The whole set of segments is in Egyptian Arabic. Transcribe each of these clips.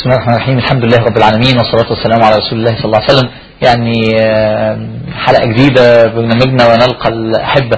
بسم الله الرحمن الرحيم الحمد لله رب العالمين والصلاة والسلام على رسول الله صلى الله عليه وسلم يعني آه، حلقة جديدة برنامجنا ونلقى الأحبة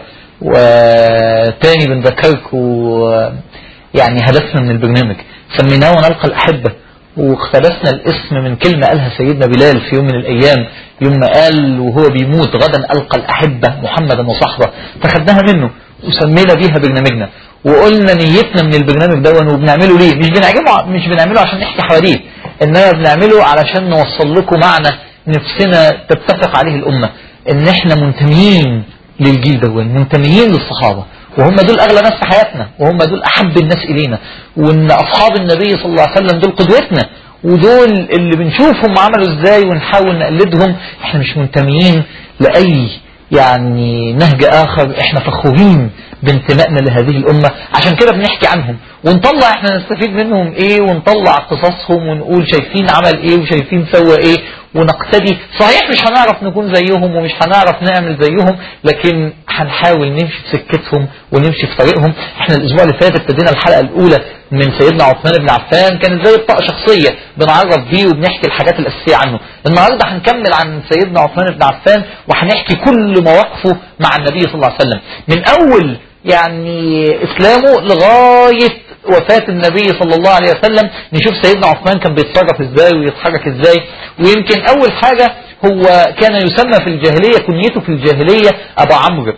وتاني بنذكركم آه، يعني هدفنا من البرنامج سميناه ونلقى الأحبة واقتبسنا الاسم من كلمة قالها سيدنا بلال في يوم من الأيام يوم ما قال وهو بيموت غدا ألقى الأحبة محمدا وصحبه فخدناها منه وسمينا بيها برنامجنا وقلنا نيتنا من البرنامج ده وبنعمله ليه مش بنعمله مش بنعمله عشان نحكي حواديت انما بنعمله علشان نوصل لكم معنى نفسنا تتفق عليه الامه ان احنا منتميين للجيل ده منتميين للصحابه وهم دول اغلى ناس في حياتنا وهم دول احب الناس الينا وان اصحاب النبي صلى الله عليه وسلم دول قدوتنا ودول اللي بنشوفهم عملوا ازاي ونحاول نقلدهم احنا مش منتميين لاي يعني نهج آخر احنا فخورين بانتمائنا لهذه الأمة عشان كده بنحكي عنهم ونطلع احنا نستفيد منهم ايه ونطلع قصصهم ونقول شايفين عمل ايه وشايفين سوى ايه ونقتدي صحيح مش هنعرف نكون زيهم ومش هنعرف نعمل زيهم لكن هنحاول نمشي في سكتهم ونمشي في طريقهم احنا الاسبوع اللي فات ابتدينا الحلقة الاولى من سيدنا عثمان بن عفان كانت زي بطاقة شخصية بنعرف بيه وبنحكي الحاجات الأساسية عنه النهاردة هنكمل عن سيدنا عثمان بن عفان وهنحكي كل مواقفه مع النبي صلى الله عليه وسلم من أول يعني إسلامه لغاية وفاة النبي صلى الله عليه وسلم نشوف سيدنا عثمان كان بيتصرف ازاي ويتحرك ازاي ويمكن أول حاجة هو كان يسمى في الجاهلية كنيته في الجاهلية أبو عمرو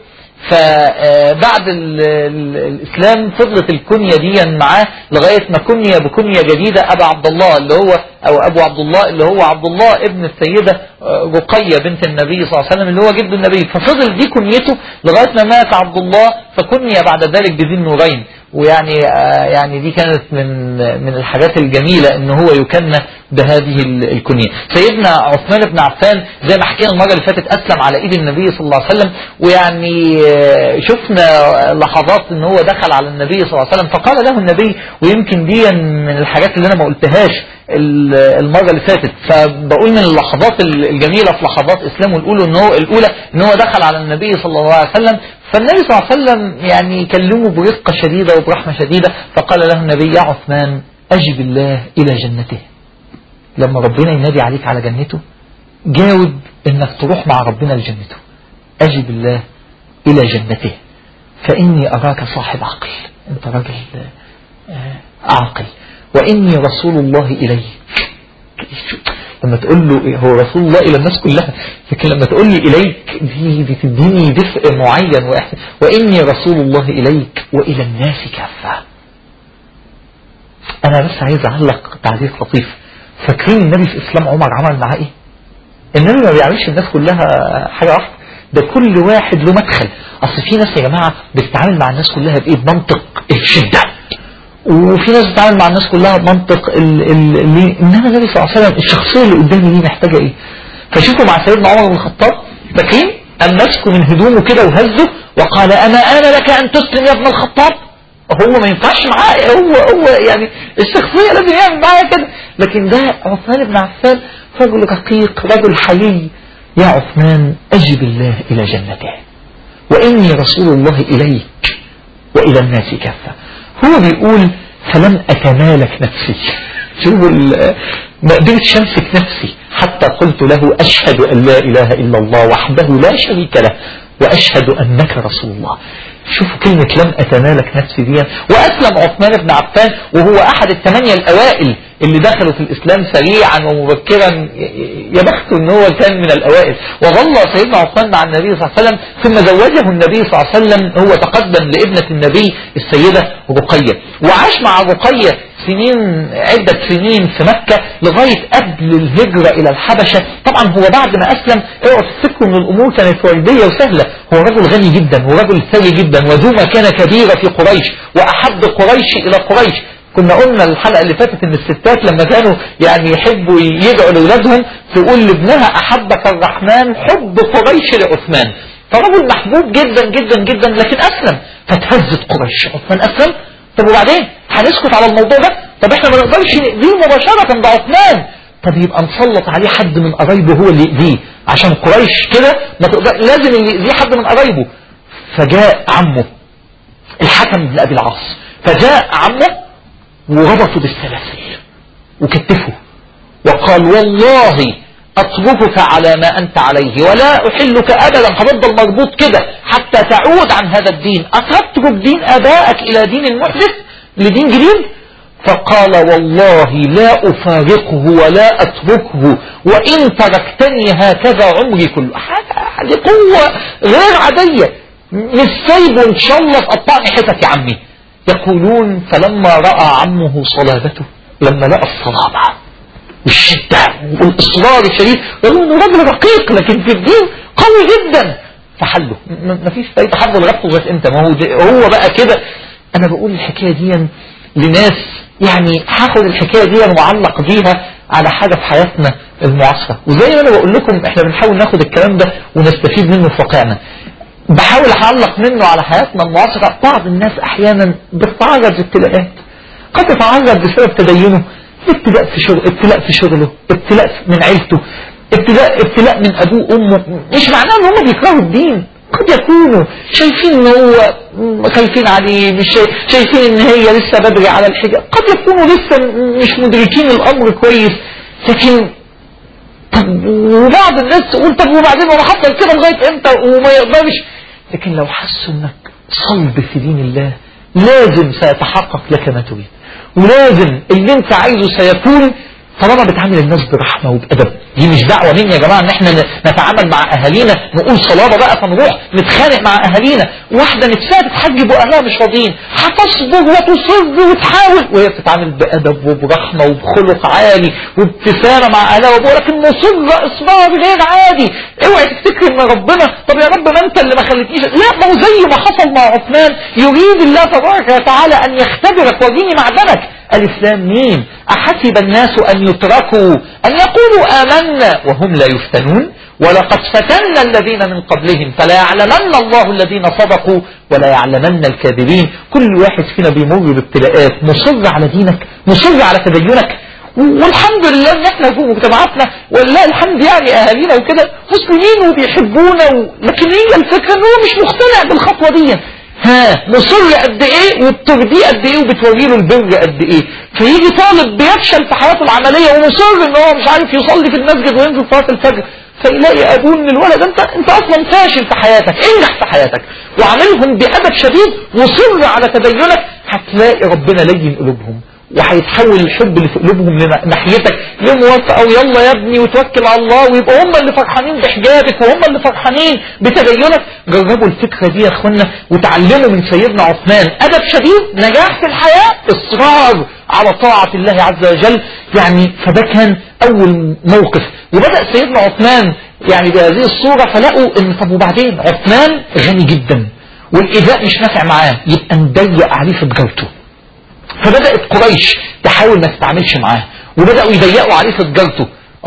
فبعد الإسلام فضلت الكنية دي معاه لغاية ما كنية بكنية جديدة أبا عبد الله اللي هو أو أبو عبد الله اللي هو عبد الله ابن السيدة رقية بنت النبي صلى الله عليه وسلم اللي هو جد النبي ففضل دي كنيته لغاية ما مات عبد الله فكني بعد ذلك بذي النورين ويعني يعني دي كانت من من الحاجات الجميلة ان هو يكنى بهذه الكنية سيدنا عثمان بن عفان زي ما حكينا المرة اللي فاتت اسلم على ايد النبي صلى الله عليه وسلم ويعني شفنا لحظات ان هو دخل على النبي صلى الله عليه وسلم فقال له النبي ويمكن دي من الحاجات اللي انا ما قلتهاش المرة اللي فاتت فبقول من اللحظات الجميلة في لحظات اسلامه الاولى ان هو الاولى ان هو دخل على النبي صلى الله عليه وسلم فالنبي صلى الله عليه وسلم يعني كلمه برقة شديدة وبرحمة شديدة فقال له النبي يا عثمان أجب الله إلى جنته لما ربنا ينادي عليك على جنته جاوب انك تروح مع ربنا لجنته أجب الله إلى جنته فإني أراك صاحب عقل أنت راجل عاقل وإني رسول الله إليك لما تقول له هو رسول الله إلى الناس كلها لكن لما تقول لي إليك دي بتديني دفء معين وإحسان وإني رسول الله إليك وإلى الناس كافة أنا بس عايز أعلق تعليق لطيف فاكرين النبي في إسلام عمر عمل معاه إيه النبي ما بيعملش الناس كلها حاجة واحدة ده كل واحد له مدخل أصل في ناس يا جماعة بتتعامل مع الناس كلها بإيه بمنطق الشدة وفي ناس بتتعامل مع الناس كلها بمنطق اللي انما النبي صلى الله عليه وسلم الشخصيه اللي قدامي دي محتاجه ايه فشوفوا مع سيدنا عمر بن الخطاب فاكرين ان مسكه من هدومه كده وهزه وقال اما انا لك ان تسلم يا ابن الخطاب هو ما ينفعش معاه هو هو يعني الشخصيه لازم يعمل معايا كده لكن ده عثمان بن عفان رجل رقيق رجل حيي يا عثمان اجب الله الى جنته واني رسول الله اليك والى الناس كافه هو بيقول فلم أتمالك نفسي شوفوا ما قدرتش امسك نفسي حتى قلت له أشهد أن لا إله إلا الله وحده لا شريك له وأشهد أنك رسول الله شوفوا كلمة لم أتمالك نفسي دي وأسلم عثمان بن عفان وهو أحد الثمانية الأوائل اللي دخلوا في الإسلام سريعا ومبكرا يا بخته ان هو كان من الأوائل وظل سيدنا عثمان مع النبي صلى الله عليه وسلم ثم زوجه النبي صلى الله عليه وسلم هو تقدم لابنة النبي السيدة رقية وعاش مع رقية سنين عدة سنين في مكة لغاية قبل الهجرة إلى الحبشة طبعا هو بعد ما أسلم اوعوا تفتكروا ان الأمور كانت وردية وسهلة هو رجل غني جدا ورجل ثري جدا وذو مكانة كبيرة في قريش وأحب قريش إلى قريش كنا قلنا الحلقة اللي فاتت ان الستات لما كانوا يعني يحبوا يدعوا لاولادهم تقول لابنها احبك الرحمن حب قريش لعثمان فرجل محبوب جدا جدا جدا لكن اسلم فتهزت قريش عثمان اسلم طب وبعدين هنسكت على الموضوع ده طب احنا ما نقدرش نأذيه مباشرة ده عثمان طب يبقى نسلط عليه حد من قرايبه هو اللي يأذيه عشان قريش كده ما تقدر لازم اللي يأذيه حد من قرايبه فجاء عمه الحكم بن ابي العاص فجاء عمه وربطه بالسلاسل وكتفه قال والله أتركك على ما أنت عليه ولا أحلك أبدا هتفضل مربوط كده حتى تعود عن هذا الدين أتترك دين آبائك إلى دين المحدث لدين جديد فقال والله لا أفارقه ولا أتركه وإن تركتني هكذا عمري كله هذه قوة غير عادية مش سايبه إن شاء الله تقطعني حتت يا عمي يقولون فلما رأى عمه صلابته لما لقى الصلابة والشدة والإصرار الشديد قالوا إنه راجل رقيق لكن في الدين قوي جدا فحله مفيش فايدة حله لغايته لغايه امتى ما هو هو بقى كده أنا بقول الحكاية دي لناس يعني هاخد الحكاية دي معلق بيها على حاجة في حياتنا المعاصرة وزي ما أنا بقول لكم إحنا بنحاول ناخد الكلام ده ونستفيد منه في واقعنا بحاول أعلق منه على حياتنا المعاصرة بعض الناس أحيانا بتتعرض لابتلاءات قد يتعرض بسبب تدينه ابتلاء في شغل ابتلاء في شغله ابتلاء من عيلته ابتلاء ابتلاء من ابوه وامه مش معناه ان هم بيكرهوا الدين قد يكونوا شايفين ان هو خايفين عليه مش شايفين ان هي لسه بدري على الحجاب قد يكونوا لسه مش مدركين الامر كويس لكن طب وبعض الناس تقول طب وبعدين هو حصل كده لغايه امتى وما يقدرش لكن لو حسوا انك صلب في دين الله لازم سيتحقق لك ما تريد ولازم اللي انت عايزه سيكون طالما بتعامل الناس برحمة وبأدب دي مش دعوة مني يا جماعة ان احنا نتعامل مع اهالينا نقول صلابة بقى فنروح نتخانق مع اهالينا واحدة نفسها تتحجب واهلها مش راضيين هتصبر وتصر وتحاول وهي بتتعامل بأدب وبرحمة وبخلق عالي وابتسامة مع اهلها وابوها لكن مصرة اصرار غير عادي اوعي تفتكر ان ربنا طب يا رب ما انت اللي ما خلتنيش لا ما هو زي ما حصل مع عثمان يريد الله تبارك وتعالى ان يختبرك وريني معدنك الإسلام مين أحسب الناس أن يتركوا أن يقولوا آمنا وهم لا يفتنون ولقد فتنا الذين من قبلهم فلا يعلمن الله الذين صدقوا ولا يعلمن الكاذبين كل واحد فينا بيمر بابتلاءات مصر على دينك مصر على تدينك والحمد لله ان احنا في مجتمعاتنا ولله الحمد يعني اهالينا وكده مسلمين وبيحبونا و... لكن هي الفكره ان هو مش مقتنع بالخطوه دي ها مصر قد ايه وبترضيه قد ايه وبتوري له البر قد ايه فيجي طالب بيفشل في حياته العمليه ومصر ان هو مش عارف يصلي في المسجد وينزل صلاه الفجر فيلاقي ابوه ان الولد انت انت اصلا فاشل في حياتك انجح في حياتك وعاملهم بادب شديد وصر على تدينك هتلاقي ربنا لين قلوبهم وهيتحول الحب اللي في قلوبهم ناحيتك لموافقه ويلا يا ابني وتوكل على الله ويبقوا هم اللي فرحانين بحجابك وهم اللي فرحانين بتدينك جربوا الفكره دي يا اخوانا وتعلموا من سيدنا عثمان ادب شديد نجاح في الحياه اصرار على طاعه الله عز وجل يعني فده كان اول موقف وبدا سيدنا عثمان يعني بهذه الصوره فلقوا ان طب وبعدين عثمان غني جدا والايذاء مش نافع معاه يبقى نضيق عليه في تجارته فبدأت قريش تحاول ما تتعاملش معاه وبدأوا يضيقوا عليه في تجارته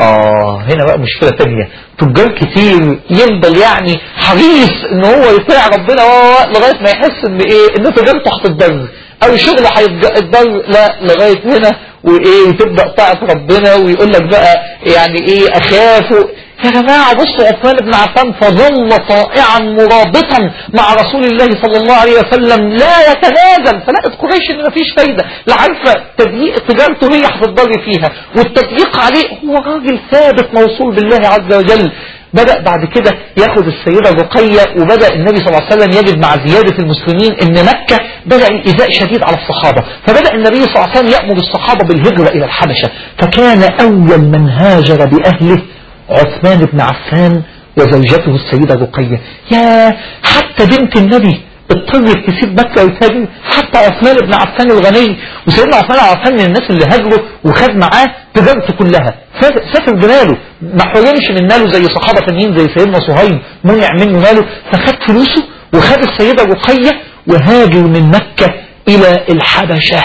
آه هنا بقى مشكلة تانية تجار كتير يفضل يعني حريص ان هو يطيع ربنا لغاية ما يحس ان ايه ان تجارته هتتضر او شغله هيتضر لا لغاية هنا وايه وتبدأ طاعة ربنا ويقول لك بقى يعني ايه اخاف يا جماعة بصوا عثمان بن عفان فظل طائعا مرابطا مع رسول الله صلى الله عليه وسلم لا يتنازل فلقت قريش ان مفيش فايدة لا عارفة تضييق تجارته هي هتضل فيها والتضييق عليه هو راجل ثابت موصول بالله عز وجل بدأ بعد كده ياخد السيدة رقية وبدأ النبي صلى الله عليه وسلم يجد مع زيادة المسلمين ان مكة بدأ الإيذاء شديد على الصحابة فبدأ النبي صلى الله عليه وسلم يأمر الصحابة بالهجرة إلى الحبشة فكان أول من هاجر بأهله عثمان بن عفان وزوجته السيدة رقية يا حتى بنت النبي اضطرت تسيب مكة وتهاجر حتى عثمان بن عفان الغني وسيدنا عثمان بن عفان من الناس اللي هاجروا وخد معاه تجارته كلها سافر بماله ما حرمش من ماله زي صحابة تانيين زي سيدنا صهيب منع منه ماله فخد فلوسه وخد السيدة رقية وهاجر من مكة إلى الحبشة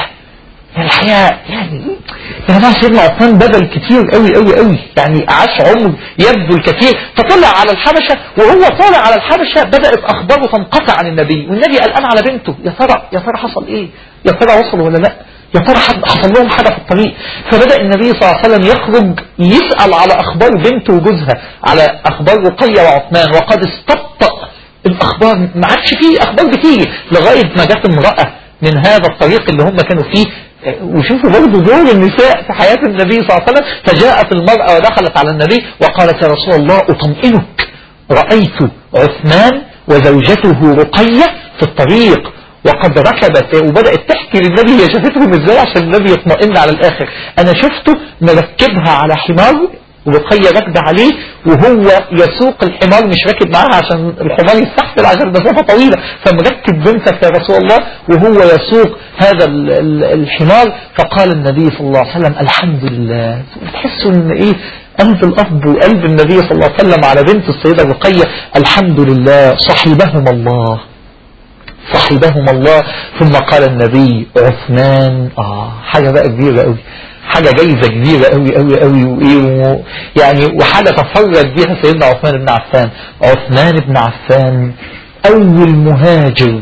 الحقيقة يعني يا جماعة سيدنا عثمان بذل كتير قوي قوي قوي يعني عاش عمر يبذل كثير فطلع على الحبشة وهو طالع على الحبشة بدأت أخباره تنقطع عن النبي والنبي قلقان على بنته يا ترى يا ترى حصل إيه يا ترى وصل ولا لا يا ترى حصل لهم حاجة في الطريق فبدأ النبي صلى الله عليه وسلم يخرج يسأل على أخبار بنته وجوزها على أخبار رقية وعثمان وقد استبطأ الأخبار ما عادش فيه أخبار كتير لغاية ما جت امرأة من هذا الطريق اللي هم كانوا فيه وشوفوا برضه دور النساء في حياة النبي صلى الله عليه وسلم فجاءت المرأة ودخلت على النبي وقالت يا رسول الله أطمئنك رأيت عثمان وزوجته رقية في الطريق وقد ركبت وبدأت تحكي للنبي هي شافتهم ازاي عشان النبي يطمئن على الاخر انا شفته مركبها على حمار ورقية راكبة عليه وهو يسوق الحمار مش راكب معاها عشان الحمار يستحمل عشان مسافة طويلة فمركب بنتك يا رسول الله وهو يسوق هذا الحمار فقال النبي صلى الله عليه وسلم الحمد لله تحسوا ان ايه قلب الأب وقلب النبي صلى الله عليه وسلم على بنت السيدة رقية الحمد لله صحبهما الله صحبهما الله ثم قال النبي عثمان آه حاجة بقى كبيرة قوي حاجة جايزة كبيرة قوي قوي قوي وإيه يعني وحاجة تفرد بيها سيدنا عثمان بن عفان عثمان بن عفان أول مهاجر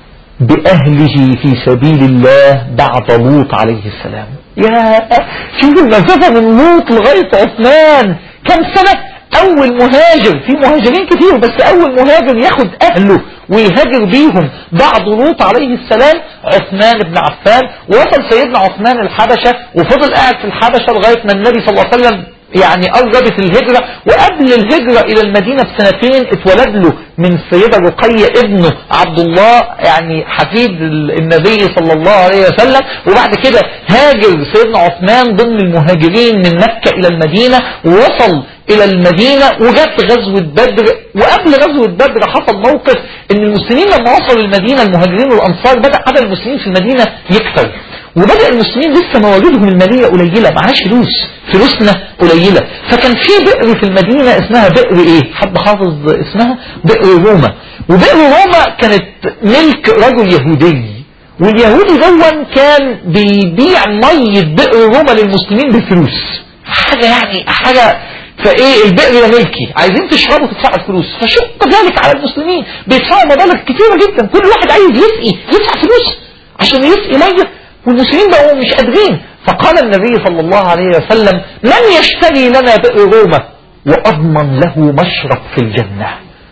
بأهله في سبيل الله بعد لوط عليه السلام يا شوف المسافة من لوط لغاية عثمان كم سنة أول مهاجر في مهاجرين كتير بس أول مهاجر ياخد أهله ويهاجر بيهم بعد لوط عليه السلام عثمان بن عفان وصل سيدنا عثمان الحبشة وفضل قاعد في الحبشة لغاية ما النبي صلى الله عليه وسلم يعني قربت الهجرة وقبل الهجرة إلى المدينة بسنتين اتولد له من السيدة رقية ابنه عبد الله يعني حفيد النبي صلى الله عليه وسلم وبعد كده هاجر سيدنا عثمان ضمن المهاجرين من مكة إلى المدينة ووصل إلى المدينة وجت غزوة بدر وقبل غزوة بدر حصل موقف إن المسلمين لما وصلوا المدينة المهاجرين والأنصار بدأ عدد المسلمين في المدينة يكثر وبدأ المسلمين لسه مواردهم المالية قليلة معاش فلوس فلوسنا قليلة فكان في بئر في المدينة اسمها بئر ايه حد حافظ اسمها بئر روما وبئر روما كانت ملك رجل يهودي واليهودي دون كان بيبيع مية بئر روما للمسلمين بفلوس حاجة يعني حاجة فايه البئر يا ملكي عايزين تشربوا تدفعوا الفلوس فشق ذلك على المسلمين بيدفعوا مبالغ كثيرة جدا كل واحد عايز يسقي يدفع فلوس عشان يسقي ميه والمسلمين بقوا مش قادرين فقال النبي صلى الله عليه وسلم من يشتري لنا بئر روما وأضمن له مشرب في الجنة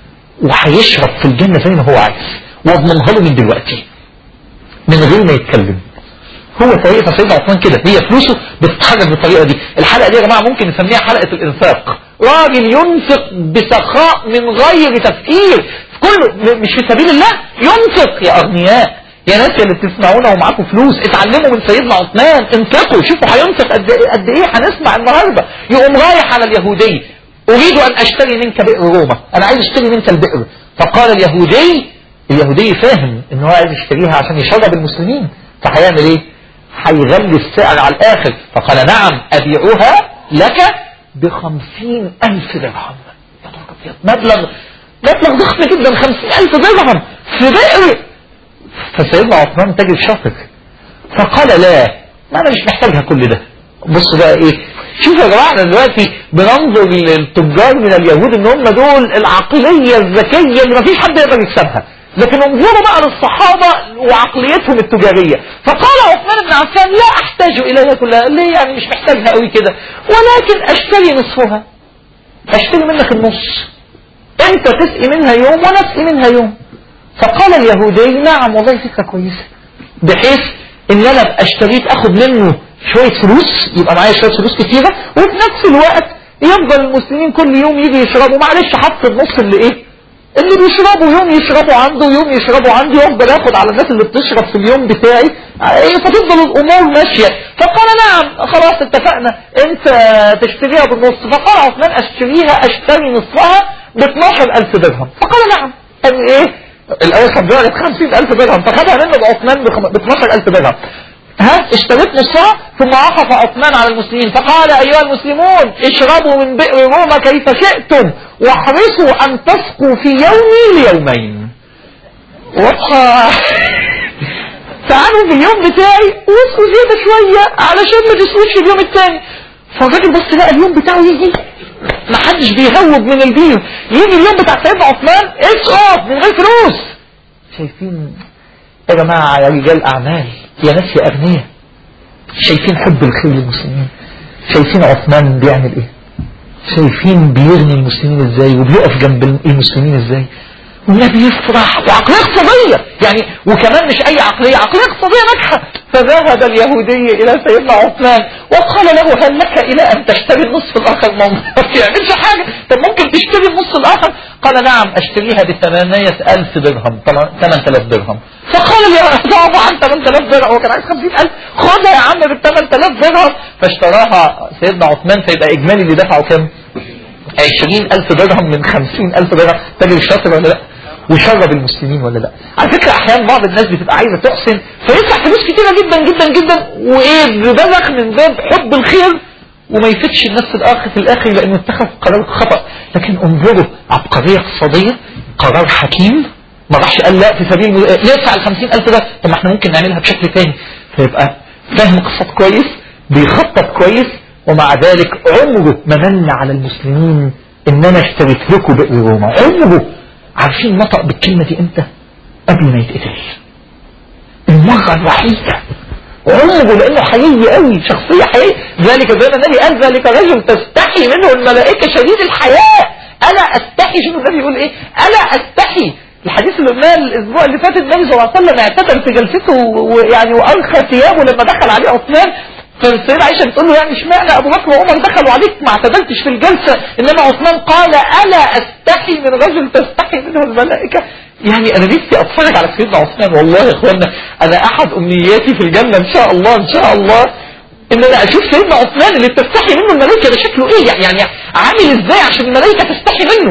وهيشرب في الجنة زي ما هو عايز واضمنها له من دلوقتي من غير ما يتكلم هو طريقة سيدنا عثمان كده هي فلوسه بتتحرك بالطريقة دي الحلقة دي يا جماعة ممكن نسميها حلقة الإنفاق راجل ينفق بسخاء من غير تفكير كله مش في سبيل الله ينفق يا أغنياء يا ناس اللي بتسمعونا ومعاكم فلوس اتعلموا من سيدنا عثمان انفقوا شوفوا هينفق قد ايه قد ايه هنسمع النهارده يقوم رايح على اليهودي اريد ان اشتري منك بئر روما انا عايز اشتري منك البئر فقال اليهودي اليهودي فاهم ان هو عايز يشتريها عشان يشرب المسلمين فهيعمل ايه هيغلي السعر على الاخر فقال نعم ابيعها لك بخمسين الف درهم مبلغ مبلغ ضخم جدا خمسين الف درهم في بئر فسيدنا عثمان تاجر شاطر فقال لا ما انا مش محتاجها كل ده بص بقى ايه شوفوا يا جماعه احنا دلوقتي بننظر للتجار من اليهود ان هم دول العقليه الذكيه اللي ما فيش حد يقدر يكسبها لكن انظروا بقى للصحابه وعقليتهم التجاريه فقال عثمان بن عفان لا احتاج اليها كلها ليه يعني مش محتاجها قوي كده ولكن اشتري نصفها اشتري منك النص انت تسقي منها يوم وانا اسقي منها يوم فقال اليهودي نعم والله فكرة كويسة بحيث ان انا اشتريت اخد منه شوية فلوس يبقى معايا شوية فلوس كتيرة وفي نفس الوقت يفضل المسلمين كل يوم يجي يشربوا معلش حط النص اللي ايه اللي بيشربوا يوم يشربوا عنده ويوم يشربوا عندي وافضل اخد على الناس اللي بتشرب في اليوم بتاعي إيه، فتفضل الامور ماشية فقال نعم خلاص اتفقنا انت تشتريها بالنص فقال عثمان اشتريها اشتري نصفها ب 12000 درهم فقال نعم قال ايه الاول كان بيعرض 50000 درهم فخدها منه بعثمان ب 12000 درهم ها اشتريت نصها ثم عطف عثمان على المسلمين فقال ايها المسلمون اشربوا من بئر روما كيف شئتم واحرصوا ان تسقوا في يومي ليومين واضحة تعالوا في اليوم بتاعي واسقوا زيادة شوية علشان ما تسقوش في اليوم الثاني فالراجل بص لقى اليوم بتاعه يجي ما حدش بيهوب من البير يجي اليوم بتاع سيدنا عثمان اسقط من غير فلوس شايفين يا جماعة يا رجال أعمال يا ناس يا أغنياء شايفين حب الخير للمسلمين شايفين عثمان بيعمل ايه شايفين بيغني المسلمين ازاي وبيقف جنب المسلمين ازاي والنبي يفرح وعقلية اقتصادية يعني وكمان مش أي عقلية عقلية اقتصادية ناجحة فذهب اليهودي إلى سيدنا عثمان وقال له هل لك إلى أن تشتري النصف الآخر ما يعملش حاجة طب ممكن تشتري النص الآخر قال نعم أشتريها بثمانية ألف درهم ثمان آلاف درهم فقال يا عن ثمان آلاف درهم هو كان عايز خمسين ألف خدها يا عم بالثمان آلاف درهم فاشتراها سيدنا عثمان فيبقى إجمالي اللي دفعه كام؟ عشرين ألف درهم من خمسين ألف درهم تاجر شاطر ولا لا ويشرب المسلمين ولا لا على فكرة أحيانا بعض الناس بتبقى عايزة تحسن فيدفع فلوس كتيرة جدا جدا جدا وإيه ببذخ من باب حب الخير وما يفيدش الناس في الآخر في الآخر لأنه اتخذ قرار خطأ لكن انظروا عبقرية اقتصادية قرار حكيم ما راحش قال لا في سبيل ليه يدفع ال 50000 ده طب ما احنا ممكن نعملها بشكل تاني فيبقى فاهم قصة كويس بيخطط كويس ومع ذلك عمره ما من على المسلمين ان انا اشتريت لكم بئر روما عمره عارفين نطق بالكلمة دي امتى قبل ما يتقتل المرة الوحيدة عمره لانه حقيقي قوي شخصية حقيقية ذلك زي ما النبي قال ذلك رجل تستحي منه الملائكة شديد الحياة الا استحي شوف النبي يقول ايه الا استحي الحديث اللي قلناه الاسبوع اللي فات النبي صلى الله عليه وسلم اعتدل في جلسته ويعني وارخى ثيابه لما دخل عليه عثمان فالسيدة عائشة بتقول له يعني اشمعنى ابو بكر وعمر دخلوا عليك ما اعتدلتش في الجلسة انما عثمان قال الا استحي من رجل تستحي منه الملائكة يعني انا نفسي اتفرج على سيدنا عثمان والله يا اخوانا انا احد امنياتي في الجنة ان شاء الله ان شاء الله ان انا اشوف سيدنا عثمان اللي بتستحي منه الملائكة ده شكله ايه يعني عامل ازاي عشان الملائكة تستحي منه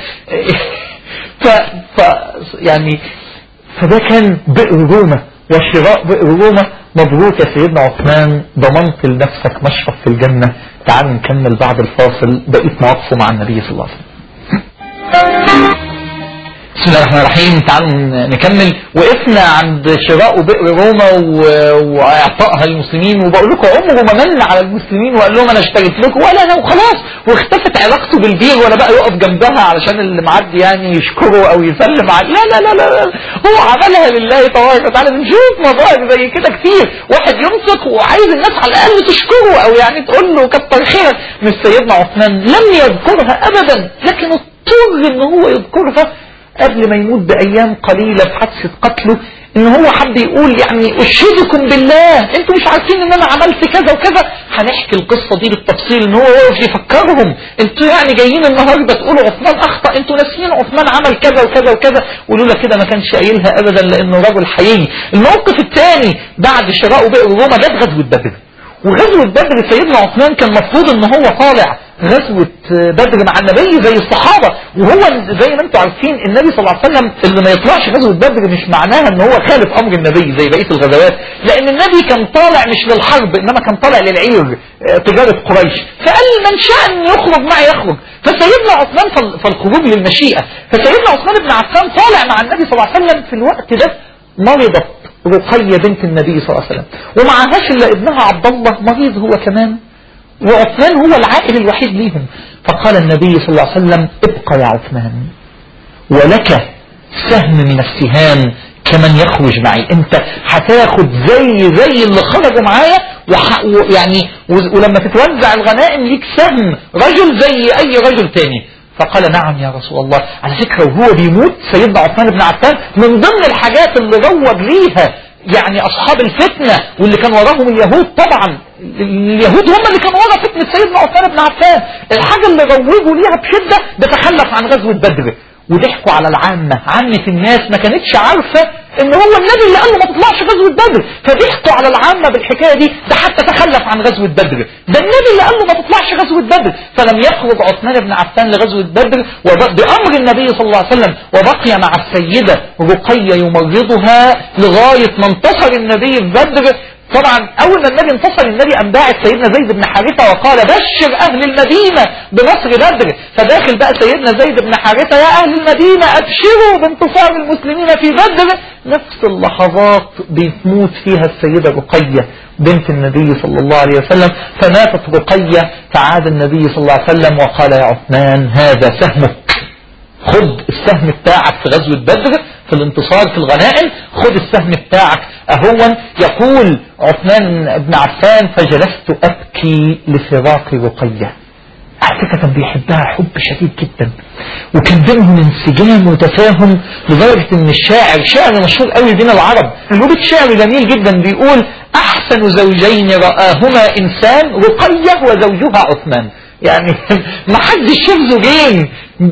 ف, ف يعني فده كان بئر روما وشراء بئر روما مبروك يا سيدنا عثمان ضمنت لنفسك مشرف في الجنة تعال نكمل بعد الفاصل بقيت مواقفه مع النبي صلى الله عليه وسلم بسم الله الرحمن الرحيم تعالوا نكمل وقفنا عند شراء بئر روما واعطائها للمسلمين وبقول لكم عمره ما من على المسلمين وقال لهم انا اشتريت لكم ولا انا وخلاص واختفت علاقته بالبير ولا بقى يقف جنبها علشان اللي معدي يعني يشكره او يسلم عليه لا لا لا لا, لا. هو عملها لله تبارك وتعالى بنشوف مظاهر زي كده كتير واحد يمسك وعايز الناس على الاقل تشكره او يعني تقول له كتر خيرك مش سيدنا عثمان لم يذكرها ابدا لكن اضطر ان هو يذكرها قبل ما يموت بأيام قليلة في حادثة قتله ان هو حد يقول يعني اشهدكم بالله انتوا مش عارفين ان انا عملت كذا وكذا هنحكي القصة دي بالتفصيل ان هو واقف يفكرهم انتوا يعني جايين النهاردة تقولوا عثمان اخطأ انتوا ناسيين عثمان عمل كذا وكذا وكذا ولولا كده ما كانش قايلها ابدا لانه رجل حقيقي الموقف الثاني بعد شراء بئر روما جت غزوة بدر وغزوة بدر سيدنا عثمان كان مفروض ان هو طالع غزوة بدر مع النبي زي الصحابة وهو زي ما انتم عارفين النبي صلى الله عليه وسلم اللي ما يطلعش غزوة بدر مش معناها ان هو خالف امر النبي زي بقية الغزوات لان النبي كان طالع مش للحرب انما كان طالع للعير تجارة قريش فقال من شاء ان يخرج معي يخرج فسيدنا عثمان فالخروج للمشيئة فسيدنا عثمان بن عفان طالع مع النبي صلى الله عليه وسلم في الوقت ده مرضت رقية بنت النبي صلى الله عليه وسلم ومعهاش الا ابنها عبد الله مريض هو كمان وعثمان هو العائل الوحيد ليهم فقال النبي صلى الله عليه وسلم ابقى يا عثمان ولك سهم من السهام كمن يخرج معي انت هتاخد زي زي اللي خرجوا معايا ويعني ولما تتوزع الغنائم ليك سهم رجل زي اي رجل تاني فقال نعم يا رسول الله على فكرة وهو بيموت سيدنا عثمان بن عفان من ضمن الحاجات اللي روج ليها يعني أصحاب الفتنة واللي كان وراهم اليهود طبعا اليهود هم اللي كانوا ورا فتنة سيدنا عثمان بن عفان الحاجة اللي روجوا ليها بشدة بتخلف عن غزوة بدر وضحكوا على العامة عامة الناس ما كانتش عارفة ان هو النبي اللي قال له ما تطلعش غزوة بدر فضحكوا على العامة بالحكاية دي ده حتى تخلف عن غزوة بدر ده النبي اللي قال له ما تطلعش غزوة بدر فلم يخرج عثمان بن عفان لغزوة بدر بأمر النبي صلى الله عليه وسلم وبقي مع السيدة رقية يمرضها لغاية ما انتصر النبي في بدر طبعا اول ما النبي انتصر النبي قام باعث سيدنا زيد بن حارثه وقال بشر اهل المدينه بنصر بدر فداخل بقى سيدنا زيد بن حارثه يا اهل المدينه ابشروا بانتصار المسلمين في بدر نفس اللحظات بتموت فيها السيده رقيه بنت النبي صلى الله عليه وسلم فماتت رقيه فعاد النبي صلى الله عليه وسلم وقال يا عثمان هذا سهمك خد السهم بتاعك في غزوة بدر في الانتصار في الغنائم خد السهم بتاعك اهون يقول عثمان بن عفان فجلست ابكي لفراق رقية فكرة كان بيحبها حب شديد جدا وكان بينهم انسجام وتفاهم لدرجة ان الشاعر شاعر مشهور قوي بين العرب الوجد شعر جميل جدا بيقول احسن زوجين رآهما انسان رقية وزوجها عثمان يعني ما حدش شاف زوجين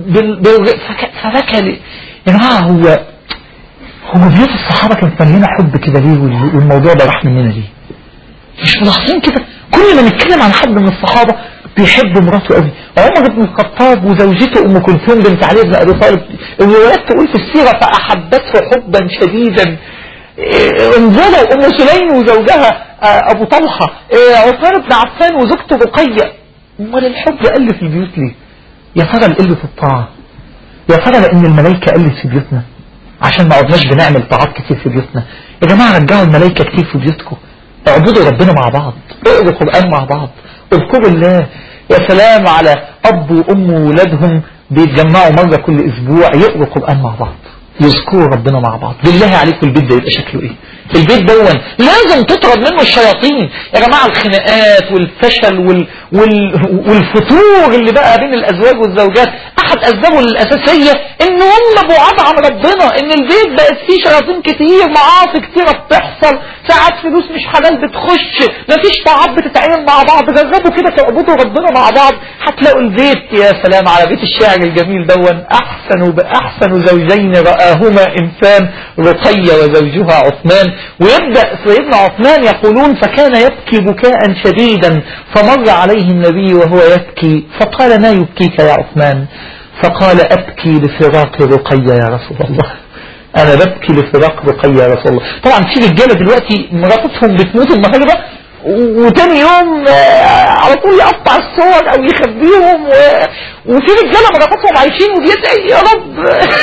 فبكى يا جماعة هو هو بيوت الصحابة كانت مليانة حب كده ليه والموضوع ده راح مننا ليه مش ملاحظين كده كل ما نتكلم عن حد من الصحابة بيحب مراته قوي عمر بن الخطاب وزوجته ام كلثوم بنت علي بن ابي طالب الروايات تقول في السيره فاحبته حبا شديدا إيه، انزلوا ام سليم وزوجها آه، ابو طلحه إيه، عثمان بن عفان وزوجته رقيه امال الحب قل في البيوت ليه يا ترى القل في الطاعه يا ترى لان الملائكه قلت في بيوتنا عشان ما عدناش بنعمل طاعات كتير في بيوتنا يا جماعه رجعوا الملائكه كتير في بيوتكم اعبدوا ربنا مع بعض اقروا القران مع بعض اذكروا الله يا سلام على أب وأم وولادهم بيتجمعوا مرة كل أسبوع يقروا القرآن مع بعض يذكروا ربنا مع بعض بالله عليكم البيت ده يبقى شكله ايه البيت دون لازم تطرد منه الشياطين يا جماعة الخناقات والفشل وال... وال... والفتور اللي بقى بين الأزواج والزوجات أحد أسبابه الأساسية إن هم بعاد عن ربنا إن البيت بقت فيه شياطين كتير معاصي كتيرة بتحصل ساعات فلوس مش حلال بتخش مفيش طاعات بتتعين مع بعض جربوا كده تعبدوا ربنا مع بعض هتلاقوا البيت يا سلام على بيت الشاعر الجميل دون أحسن بأحسن زوجين رآهما إنسان رقية وزوجها عثمان ويبدأ سيدنا عثمان يقولون فكان يبكي بكاء شديدا فمر عليه النبي وهو يبكي فقال ما يبكيك يا عثمان فقال أبكي لفراق رقية يا رسول الله أنا ببكي لفراق رقية يا رسول الله طبعا في رجالة دلوقتي مراتتهم بتموت النهارده وتاني يوم آه، على طول يقطع الصور او يخبيهم وفي رجاله مراتاتهم عايشين وبيدعي يا رب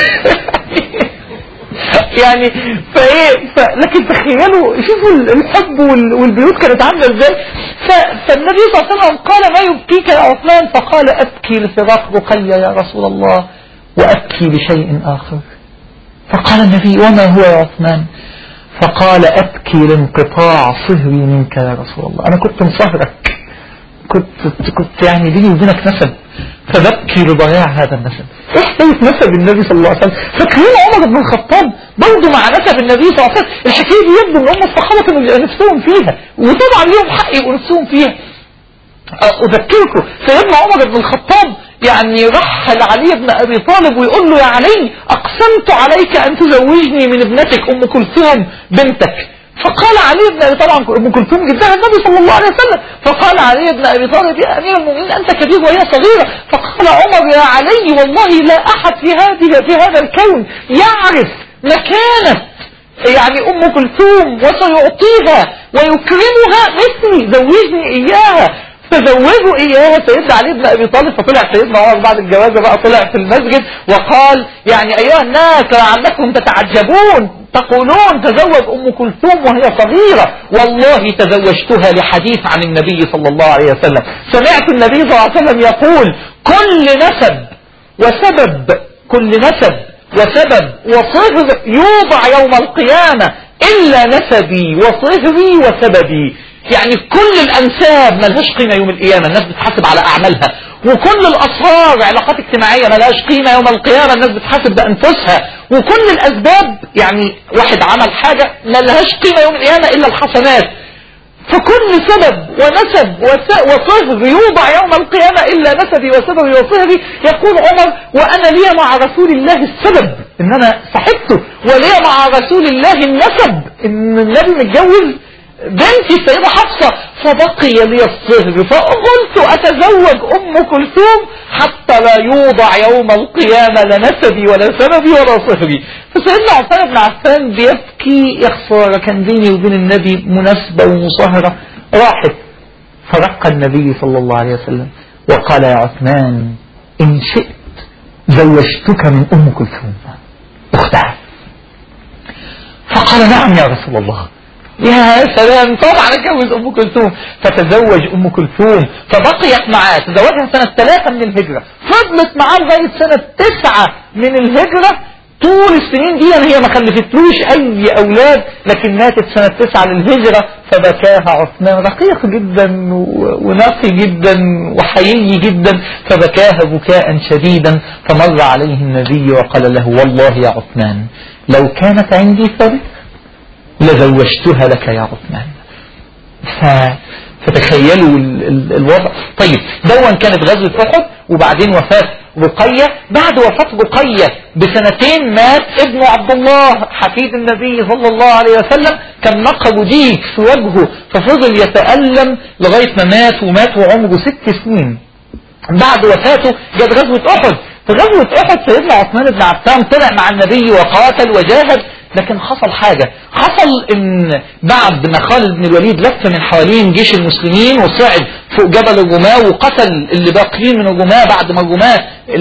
يعني فايه ف... لكن تخيلوا شوفوا الحب والبيوت كانت عامله ازاي ف... فالنبي صلى الله عليه وسلم قال ما يبكيك يا عثمان فقال ابكي لفراق رقية يا رسول الله وابكي لشيء اخر فقال النبي وما هو يا عثمان فقال ابكي لانقطاع صهري منك يا رسول الله انا كنت مصهرك كنت كنت يعني بيني وبينك نسب فببكي لضياع هذا النسب ايه حكايه نسب النبي صلى الله عليه وسلم فاكرين عمر بن الخطاب برضه مع نسب النبي صلى الله عليه وسلم الحكايه دي يبدو ان هم الصحابه كانوا نفسهم فيها وطبعا ليهم حق يبقوا نفسهم فيها اذكركم سيدنا عمر بن الخطاب يعني رحل علي بن ابي طالب ويقول له يا علي اقسمت عليك ان تزوجني من ابنتك ام كلثوم بنتك فقال علي بن ابي طبعا ام كلثوم جدها النبي صلى الله عليه وسلم فقال علي بن ابي طالب يا امير المؤمنين انت كبير وهي صغيره فقال عمر يا علي والله لا احد في هذه في هذا الكون يعرف مكانه يعني ام كلثوم وسيعطيها ويكرمها مثلي زوجني اياها فزوجوا اياها سيدنا علي بن ابي طالب فطلع سيدنا عمر بعد الجوازه بقى طلع في المسجد وقال يعني ايها الناس لعلكم تتعجبون تقولون تزوج أم كلثوم وهي صغيرة والله تزوجتها لحديث عن النبي صلى الله عليه وسلم سمعت النبي صلى الله عليه وسلم يقول كل نسب وسبب كل نسب وسبب وصهر يوضع يوم القيامة إلا نسبي وصهري وسببي يعني كل الأنساب ملهاش قيمة يوم القيامة الناس بتحاسب على أعمالها وكل الأسرار علاقات اجتماعية ملهاش قيمة يوم القيامة الناس بتحاسب بأنفسها وكل الأسباب يعني واحد عمل حاجة ملهاش قيمة يوم القيامة إلا الحسنات فكل سبب ونسب وصهر يوضع يوم القيامة إلا نسبي وسببي وصهري يقول عمر وأنا لي مع رسول الله السبب إن أنا صحبته ولي مع رسول الله النسب إن النبي متجوز بنتي السيدة حفصة فبقي لي الصهر فقلت أتزوج أم كلثوم حتى لا يوضع يوم القيامة لا نسبي ولا سببي ولا صهري فسيدنا عثمان بن عفان بيبكي يا خسارة كان بيني وبين النبي مناسبة ومصاهرة راحت فرق النبي صلى الله عليه وسلم وقال يا عثمان إن شئت زوجتك من أم كلثوم أختها فقال نعم يا رسول الله يا سلام طبعا اتجوز ام كلثوم فتزوج ام كلثوم فبقيت معاه تزوجها سنة ثلاثة من الهجرة فضلت معاه لغاية سنة تسعة من الهجرة طول السنين دي يعني هي ما خلفتلوش اي اولاد لكن ماتت سنة تسعة للهجرة فبكاها عثمان رقيق جدا ونقي جدا وحيي جدا فبكاها بكاء شديدا فمر عليه النبي وقال له والله يا عثمان لو كانت عندي ثلث لزوجتها لك يا عثمان ف... فتخيلوا ال... ال... الوضع طيب دون كانت غزوة أحد وبعدين وفاة رقية بعد وفاة رقية بسنتين مات ابن عبد الله حفيد النبي صلى الله عليه وسلم كان نقب ديك في وجهه ففضل يتألم لغاية ما مات ومات وعمره ست سنين بعد وفاته جت غزوة أحد في غزوة أحد سيدنا عثمان بن عفان طلع مع النبي وقاتل وجاهد لكن حصل حاجة حصل ان بعد ما خالد بن الوليد لف من حوالين جيش المسلمين وصعد فوق جبل الرماة وقتل اللي باقيين من الرماة بعد ما الرماة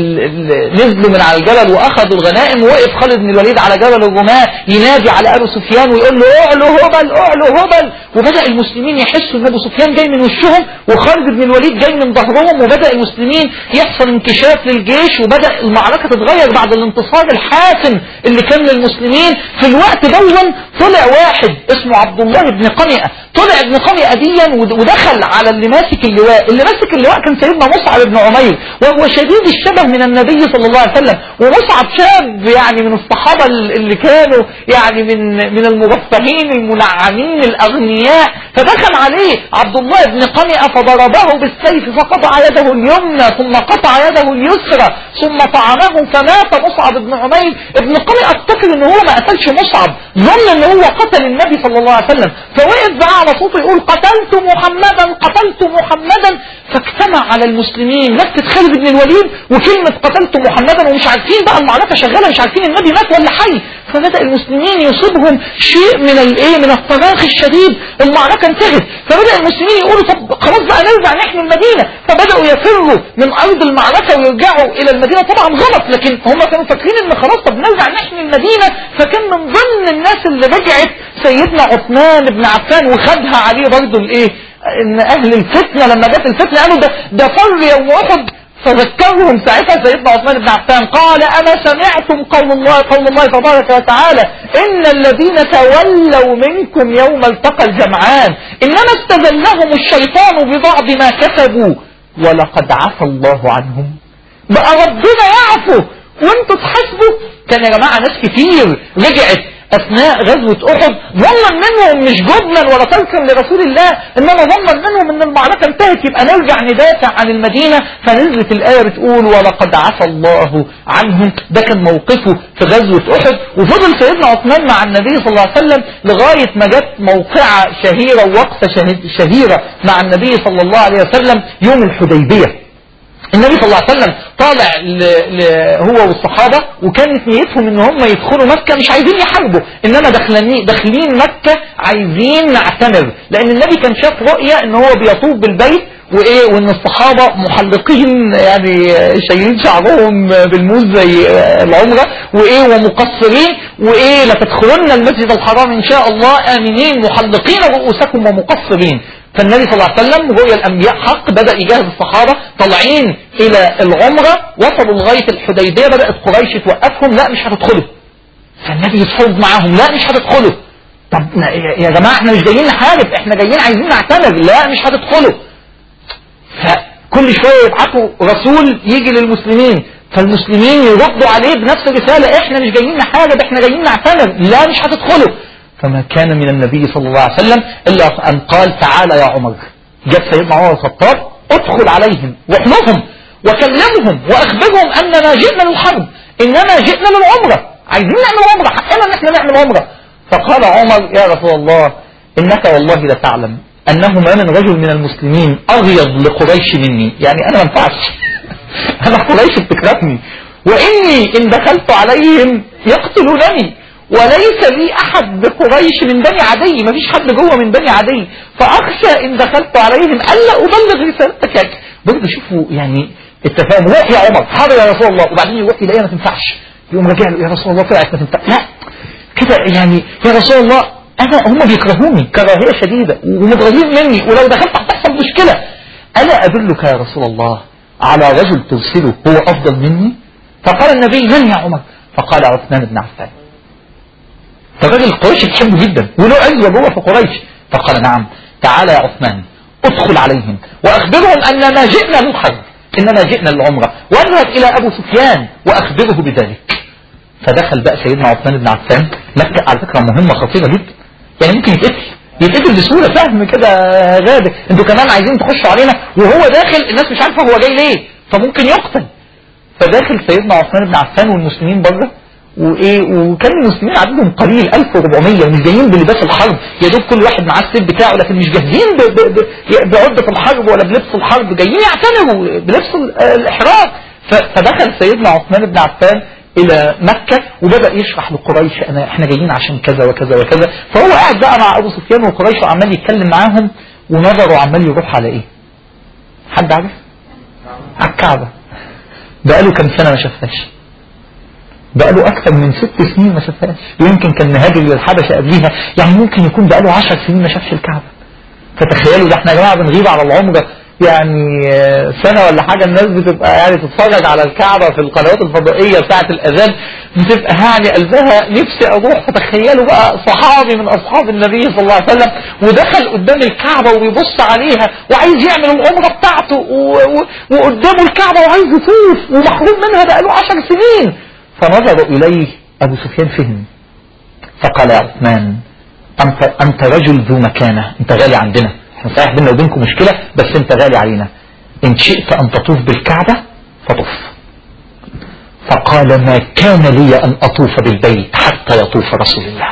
نزلوا من على الجبل واخذوا الغنائم ووقف خالد بن الوليد على جبل الرماة ينادي على ابو سفيان ويقول له اعلو هبل اعلو هبل وبدأ المسلمين يحسوا ان ابو سفيان جاي من وشهم وخالد بن الوليد جاي من ظهرهم وبدأ المسلمين يحصل انكشاف للجيش وبدأ المعركة تتغير بعد الانتصار الحاسم اللي كان للمسلمين في الوقت دون طلع واحد اسمه عبد الله بن قمئة طلع ابن قمئة ديا ودخل على اللي ماسك اللواء اللي ماسك اللواء كان سيدنا مصعب بن عمير وهو شديد الشبه من النبي صلى الله عليه وسلم ومصعب شاب يعني من الصحابة اللي كانوا يعني من من المرفهين المنعمين الأغنياء فدخل عليه عبد الله بن قمئة فضربه بالسيف فقطع يده اليمنى ثم قطع يده اليسرى ثم طعنه فمات مصعب بن عمير ابن قمئة افتكر ان هو ما قتلش مصعب ظن ان هو قتل النبي صلى الله عليه وسلم فوقف بقى على صوته يقول قتلت محمدا قتلت محمدا فاجتمع على المسلمين لفت خالد بن الوليد وكلمة قتلت محمدا ومش عارفين بقى المعركة شغالة مش عارفين النبي مات ولا حي فبدأ المسلمين يصيبهم شيء من الايه من التراخي الشديد المعركة انتهت فبدأ المسلمين يقولوا طب خلاص بقى نرجع نحمي المدينة فبدأوا يفروا من أرض المعركة ويرجعوا إلى المدينة طبعا غلط لكن هم كانوا فاكرين ان خلاص طب نرجع نحمي المدينة فكان من ضمن الناس اللي رجعت سيدنا عثمان بن عفان وخدها عليه برضه الايه ان اهل الفتنة لما جت الفتنة قالوا ده ده فر يوم احد فذكرهم ساعتها سيدنا عثمان بن عفان قال انا سمعتم قول الله قول الله تبارك وتعالى ان الذين تولوا منكم يوم التقى الجمعان انما استذلهم الشيطان ببعض ما كسبوا ولقد عفى الله عنهم بقى ربنا يعفو وانتوا تحاسبوا كان يا جماعة ناس كتير رجعت أثناء غزوة أحد ظنا منهم مش جبنا ولا تركا لرسول الله إنما ظنا منهم إن المعركة انتهت يبقى نرجع ندافع عن المدينة فنزلت الآية بتقول ولقد عفى الله عنهم ده كان موقفه في غزوة أحد وفضل سيدنا عثمان مع النبي صلى الله عليه وسلم لغاية ما جت موقعة شهيرة ووقفة شهيرة مع النبي صلى الله عليه وسلم يوم الحديبية النبي صلى الله عليه وسلم طالع ل... ل... هو والصحابة وكانت نيتهم ان هم يدخلوا مكة مش عايزين يحاربوا انما داخلين داخلين مكة عايزين نعتمر لان النبي كان شاف رؤية ان هو بيطوف بالبيت وايه وان الصحابة محلقين يعني شايلين شعرهم بالموز زي العمرة وايه ومقصرين وايه لتدخلن المسجد الحرام ان شاء الله امنين محلقين رؤوسكم ومقصرين فالنبي صلى الله عليه وسلم رؤيا الأنبياء حق بدأ يجهز الصحابة طالعين إلى العمرة وصلوا لغاية الحديبية بدأت قريش توقفهم لا مش هتدخلوا فالنبي يتفاوض معاهم لا مش هتدخلوا طب يا جماعة احنا مش جايين نحارب احنا جايين عايزين نعتمر لا مش هتدخلوا فكل شوية يبعثوا رسول يجي للمسلمين فالمسلمين يردوا عليه بنفس الرسالة احنا مش جايين نحارب احنا جايين نعتمر لا مش هتدخلوا فما كان من النبي صلى الله عليه وسلم إلا أن قال تعالى يا عمر جاء سيدنا عمر الخطاب ادخل عليهم واحمهم وكلمهم وأخبرهم أننا جئنا للحرب إنما جئنا للعمرة عايزين نعمل عمرة حقنا أن احنا نعمل عمرة فقال عمر يا رسول الله إنك والله لا تعلم أنه ما من رجل من المسلمين أغيض لقريش مني يعني أنا ما ينفعش أنا قريش بتكرهني وإني إن دخلت عليهم يقتلونني وليس لي أحد بقريش من بني عدي ما فيش حد جوه من بني عدي فأخشى إن دخلت عليهم ألا أبلغ رسالتك يعني برضه شوفوا يعني التفاهم روح يا عمر حاضر يا رسول الله وبعدين يروح يلاقيها ما تنفعش يقوم راجع له يا رسول الله طلعت ما تنفع لا كده يعني يا رسول الله أنا هم بيكرهوني كراهية شديدة ومتغاظين مني ولو دخلت هتحصل مشكلة ألا أدلك يا رسول الله على رجل ترسله هو أفضل مني فقال النبي من يا عمر فقال عثمان بن عفان فالراجل قريش بتحبه جدا وله عزوه جوه في قريش فقال نعم تعالى يا عثمان ادخل عليهم واخبرهم ان ما جئنا للحرب انما جئنا للعمره واذهب الى ابو سفيان واخبره بذلك فدخل بقى سيدنا عثمان بن عفان مكة على فكرة مهمة خطيرة جدا يعني ممكن يتقتل يتقتل بسهولة فهم كده غادر انتوا كمان عايزين تخشوا علينا وهو داخل الناس مش عارفة هو جاي ليه فممكن يقتل فداخل سيدنا عثمان بن عفان والمسلمين بره وايه وكان المسلمين عددهم قليل 1400 ومش جايين بلباس الحرب يا دوب كل واحد معاه السيف بتاعه لكن مش جاهزين بعدة الحرب ولا بلبس الحرب جايين يعتنروا بلبس الاحراج فدخل سيدنا عثمان بن عفان الى مكة وبدأ يشرح لقريش انا احنا جايين عشان كذا وكذا وكذا فهو قاعد بقى مع ابو سفيان وقريش وعمال يتكلم معاهم ونظره عمال يروح على ايه حد عارف على الكعبة بقاله كم سنة ما شافهاش بقاله اكثر من ست سنين ما شافهاش ويمكن كان مهاجر للحبشة قبليها يعني ممكن يكون بقاله عشر سنين ما شافش الكعبة فتخيلوا ده احنا يا جماعة بنغيب على العمرة يعني سنة ولا حاجة الناس بتبقى يعني تتفرج على الكعبة في القنوات الفضائية بتاعة الأذان بتبقى يعني قلبها نفسي أروح فتخيلوا بقى صحابي من أصحاب النبي صلى الله عليه وسلم ودخل قدام الكعبة وبيبص عليها وعايز يعمل العمرة بتاعته وقدامه الكعبة وعايز يطوف ومحروم منها بقاله عشر سنين فنظر إليه أبو سفيان فهم فقال يا عثمان أنت, أنت رجل ذو مكانة أنت غالي عندنا احنا صحيح بيننا وبينكم مشكلة بس انت غالي علينا ان شئت ان تطوف بالكعبة فطف فقال ما كان لي ان اطوف بالبيت حتى يطوف رسول الله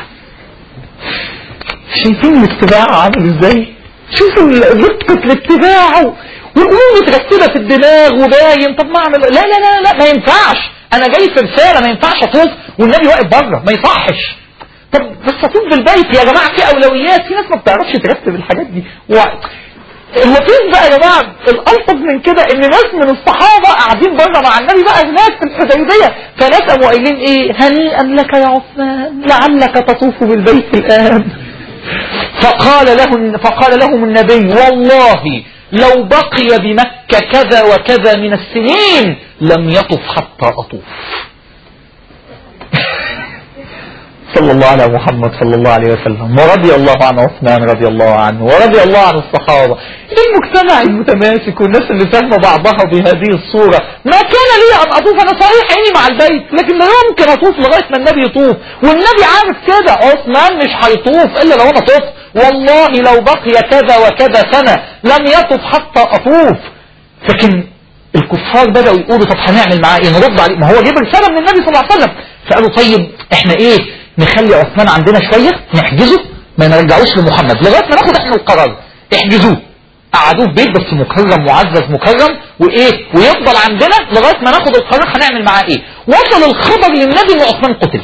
شايفين الاتباع عامل ازاي شوفوا رقة الاتباع والامور مترتبة في الدماغ وباين طب ما اعمل لا لا لا لا ما ينفعش انا جاي في رسالة ما ينفعش اطوف والنبي واقف بره ما يصحش طب بس اطوف بالبيت يا جماعة في اولويات في ناس ما بتعرفش ترتب الحاجات دي و... اللطيف بقى يا جماعة الألطف من كده ان ناس من الصحابة قاعدين بره مع النبي بقى هناك في الحديبية فناس قاموا قايلين ايه هنيئا لك يا عثمان لعلك تطوف بالبيت الآن فقال له فقال لهم النبي والله لو بقي بمكة كذا وكذا من السنين لم يطف حتى أطوف صلى الله على محمد صلى الله عليه وسلم ورضي الله عن عثمان رضي الله عنه ورضي الله عن الصحابة المجتمع المتماسك والناس اللي فاهمة بعضها بهذه الصورة ما كان لي أن أطوف أنا صحيح عيني مع البيت لكن لا يمكن أطوف لغاية ما النبي يطوف والنبي عارف كده عثمان مش هيطوف إلا لو أنا طفت والله لو بقي كذا وكذا سنة لم يطف حتى أطوف لكن الكفار بدأوا يقولوا طب هنعمل معاه ايه نرد عليه ما هو جيب رسالة من النبي صلى الله عليه وسلم فقالوا طيب احنا ايه نخلي عثمان عندنا شوية نحجزه ما نرجعوش لمحمد لغاية ما ناخد احنا القرار احجزوه قعدوه في بيت بس مكرم معزز مكرم وايه ويفضل عندنا لغاية ما ناخد القرار هنعمل معاه ايه وصل الخبر للنبي ان عثمان قتل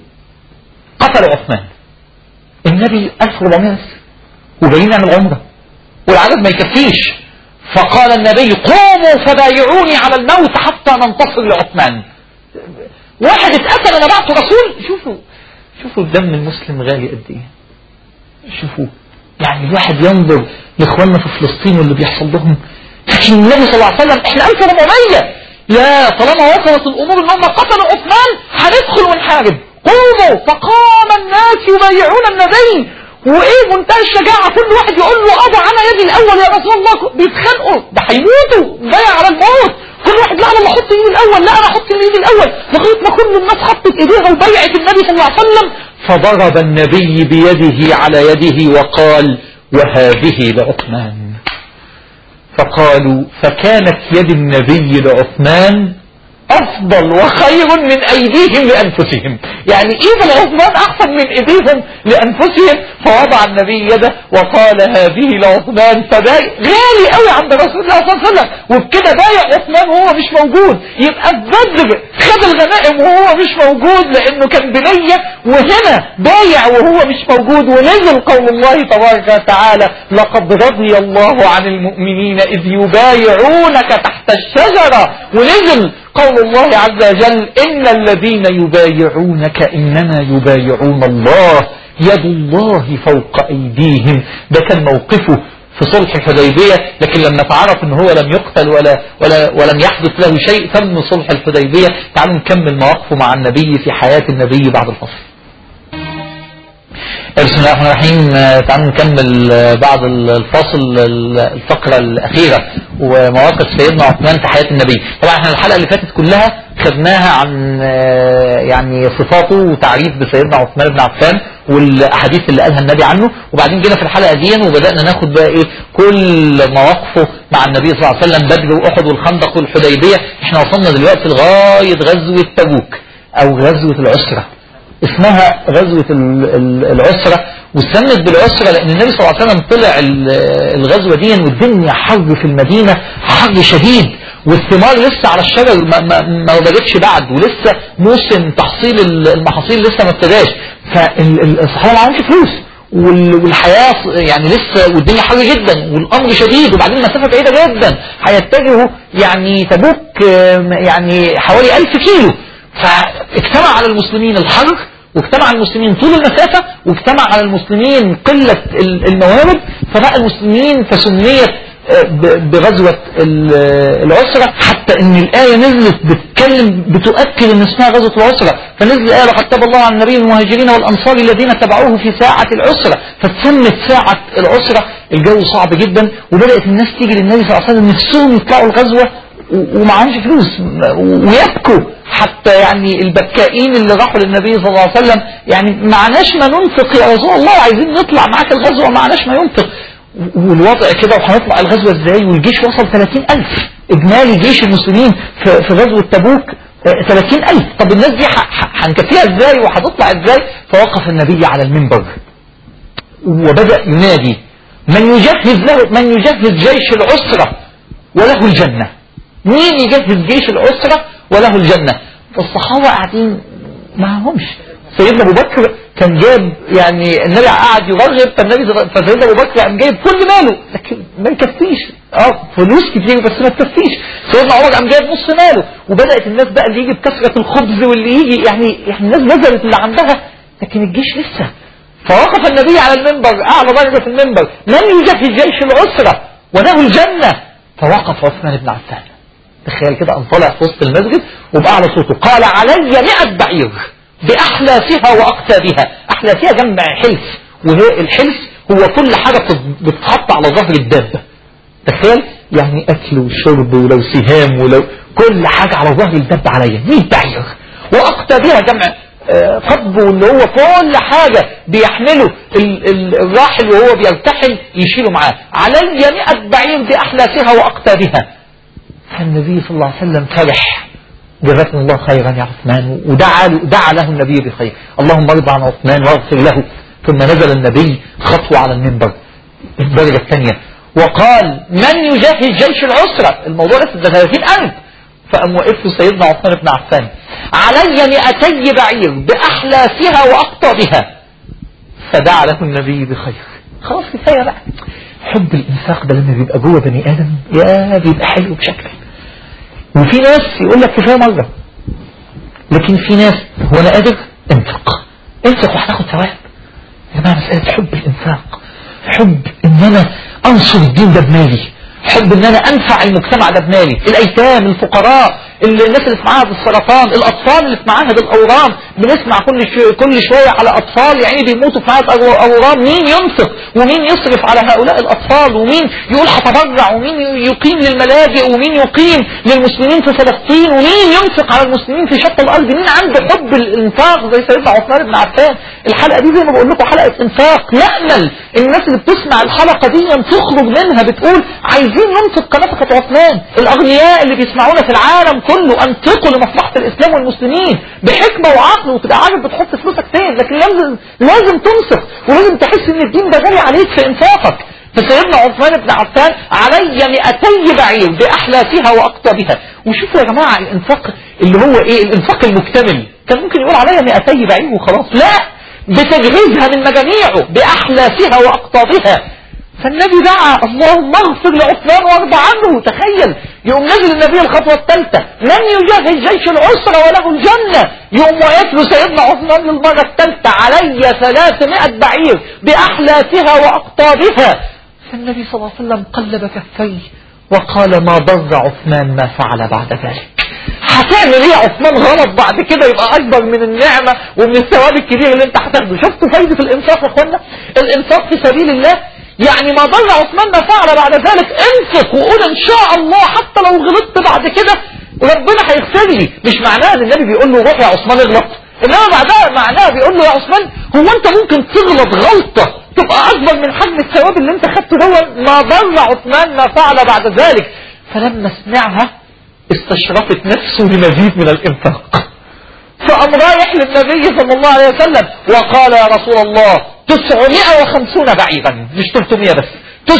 قتل عثمان النبي 1400 وجايين نعمل عمره والعدد ما يكفيش فقال النبي قوموا فبايعوني على الموت حتى ننتصر لعثمان واحد اتقتل انا بعته رسول شوفوا شوفوا الدم المسلم غالي قد ايه شوفوا يعني الواحد ينظر لاخواننا في فلسطين واللي بيحصل لهم لكن النبي صلى الله عليه وسلم احنا 1400 لا طالما وصلت الامور ان هم قتلوا عثمان هندخل ونحارب قوموا فقام الناس يبايعون النبي وايه منتهى الشجاعة كل واحد يقول له ابا انا يدي الاول يا رسول الله بيتخانقوا ده هيموتوا بايع على الموت كل واحد لا انا احط ايدي الاول لا انا احط ايدي الاول لغايه ما كل الناس حطت ايديها وبيعت النبي صلى الله عليه وسلم فضرب النبي بيده على يده وقال وهذه لعثمان فقالوا فكانت يد النبي لعثمان أفضل وخير من أيديهم لأنفسهم يعني إيد العثمان أحسن من إيديهم لأنفسهم فوضع النبي يده وقال هذه لعثمان فبايع غالي قوي عند رسول الله صلى الله عليه وسلم وبكده بايع عثمان وهو مش موجود يبقى في بدر خد الغنائم وهو مش موجود لأنه كان بنية وهنا بايع وهو مش موجود ونزل قول الله تبارك وتعالى لقد رضي الله عن المؤمنين إذ يبايعونك تحت الشجرة ونزل قول الله عز وجل إن الذين يبايعونك إنما يبايعون الله يد الله فوق أيديهم ده كان موقفه في صلح الحديبية لكن لما تعرف ان هو لم يقتل ولا, ولا ولم يحدث له شيء تم صلح الحديبية تعالوا نكمل مواقفه مع النبي في حياة النبي بعد الفصل بسم الله الرحمن الرحيم تعالوا نكمل بعد الفاصل الفقرة الأخيرة ومواقف سيدنا عثمان في حياة النبي طبعا احنا الحلقة اللي فاتت كلها خدناها عن يعني صفاته وتعريف بسيدنا عثمان بن عفان والأحاديث اللي قالها النبي عنه وبعدين جينا في الحلقة دي وبدأنا ناخد بقى ايه كل مواقفه مع النبي صلى الله عليه وسلم بدر وأحد والخندق والحديبية احنا وصلنا دلوقتي لغاية غزوة تبوك أو غزوة العسرة اسمها غزوة العسرة وسمت بالعسرة لأن النبي صلى الله عليه وسلم طلع الغزوة دي والدنيا حر في المدينة حر شديد والثمار لسه على الشجر ما, ما, ما بدتش بعد ولسه موسم تحصيل المحاصيل لسه ما ابتداش فالصحابة معهمش فلوس والحياة يعني لسه والدنيا حر جدا والأمر شديد وبعدين مسافة بعيدة جدا هيتجهوا يعني تبوك يعني حوالي ألف كيلو فاجتمع على المسلمين الحر واجتمع على المسلمين طول المسافة واجتمع على المسلمين قلة الموارد فبقى المسلمين فسميت بغزوة العسرة حتى ان الآية نزلت بتتكلم بتؤكد ان اسمها غزوة العسرة فنزل الآية لقد تاب الله على النبي المهاجرين والأنصار الذين تبعوه في ساعة العسرة فتسمت ساعة العسرة الجو صعب جدا وبدأت الناس تيجي للنبي صلى الله عليه وسلم نفسهم يطلعوا الغزوة ومعهمش فلوس ويبكوا حتى يعني البكائين اللي راحوا للنبي صلى الله عليه وسلم يعني معناش ما ننفق يا رسول الله عايزين نطلع معاك الغزوة معناش ما ينفق والوضع كده وهنطلع الغزوة ازاي والجيش وصل 30 ألف إجمالي جيش المسلمين في غزوة تبوك 30 ألف طب الناس دي هنكفيها ازاي وهتطلع ازاي فوقف النبي على المنبر وبدأ ينادي من يجهز له من يجهز جيش العسرة وله الجنة مين يجهز جيش العسرة وله الجنة فالصحابة قاعدين معهمش سيدنا ابو بكر كان جاب يعني النبي قاعد يرغب فالنبي فسيدنا ابو بكر قام جايب كل ماله لكن ما يكفيش اه فلوس كتير بس ما تكفيش سيدنا عمر قام جايب نص ماله وبدات الناس بقى اللي يجي بكثره الخبز واللي يجي يعني يعني الناس نزلت اللي عندها لكن الجيش لسه فوقف النبي على المنبر اعلى درجه في المنبر من يجهز جيش العسره وله الجنه فوقف عثمان بن عفان تخيل كده أن طلع في وسط المسجد وبأعلى صوته قال علي مئة بعير بأحلاسها وأقتابها أحلاسها جمع حلف وهي الحلف هو كل حاجة بتتحط على ظهر الدابة تخيل يعني أكل وشرب ولو سهام ولو كل حاجة على ظهر الدابة عليا 100 بعير وأقتابها جمع قطب واللي هو كل حاجة بيحمله الراحل وهو بيرتحل يشيله معاه علي مئة بعير بأحلاسها وأقتابها فالنبي صلى الله عليه وسلم فرح جزاكم الله خيرا يا عثمان ودعا دعا له النبي بخير اللهم ارضى عن عثمان واغفر له ثم نزل النبي خطوة على المنبر الدرجة الثانية وقال من يجهز جيش العسرة الموضوع لسه ده 30 ألف فقام وقف له سيدنا عثمان بن عفان علي مئتي بعير بأحلاسها وأقطابها فدعا له النبي بخير خلاص كفاية بقى حب الإنفاق ده لما بيبقى جوه بني آدم يا بيبقى حلو بشكل وفي ناس يقول لك كفاية مرة لكن في ناس هو أنا قادر انفق انفق وهتاخد ثواب يا جماعة مسألة حب الإنفاق حب إن أنا أنصر الدين ده بمالي حب ان انا انفع المجتمع ده بمالي الايتام الفقراء الناس اللي في معاهد السرطان الاطفال اللي في معاهد الاورام بنسمع كل شو كل شويه على اطفال يعني بيموتوا في معاهد الاورام مين ينفق ومين يصرف على هؤلاء الاطفال ومين يقول هتبرع ومين يقيم للملاجئ ومين يقيم للمسلمين في فلسطين ومين ينفق على المسلمين في شتى الارض مين عنده حب الانفاق زي سيدنا عثمان بن عفان الحلقه دي زي ما بقول لكم حلقه انفاق نامل الناس اللي بتسمع الحلقه دي تخرج منها بتقول عايزين ننفق كنفقه عثمان الاغنياء اللي بيسمعونا في العالم كله انفقوا لمصلحه الاسلام والمسلمين بحكمه وعقل وتبقى عارف بتحط فلوسك فين لكن لازم لازم تنفق ولازم تحس ان الدين ده غالي عليك في انفاقك فسيدنا عثمان بن عفان علي مئتي بعير بأحلافها وأقطابها وشوفوا يا جماعة الإنفاق اللي هو إيه الإنفاق المكتمل كان ممكن يقول عليا مئتي بعير وخلاص لا بتجهيزها من مجاميعه بأحلافها وأقطابها فالنبي دعا اللهم اغفر لعثمان وارضى عنه تخيل يقوم نزل النبي الخطوة الثالثة من يجهز جيش العسرة وله الجنة يقوم واقف له سيدنا عثمان للمرة الثالثة علي ثلاثمائة بعير بأحلافها وأقطابها فالنبي صلى الله عليه وسلم قلب كفيه وقال ما ضر عثمان ما فعل بعد ذلك هتعمل ايه يا عثمان غلط بعد كده يبقى اكبر من النعمة ومن الثواب الكبير اللي انت هتاخده شفتوا فايدة الانفاق يا اخوانا الانفاق في سبيل الله يعني ما ضر عثمان ما فعل بعد ذلك انفق وقول ان شاء الله حتى لو غلطت بعد كده ربنا هيغفر لي مش معناها ان النبي بيقول له روح يا عثمان اغلط انما بعدها معناها بيقول له يا عثمان هو انت ممكن تغلط غلطة تبقى اكبر من حجم الثواب اللي انت خدته دون ما ضر عثمان ما فعل بعد ذلك فلما سمعها استشرفت نفسه لمزيد من الانفاق فقام رايح للنبي صلى الله عليه وسلم وقال يا رسول الله 950 بعيرا مش 300 بس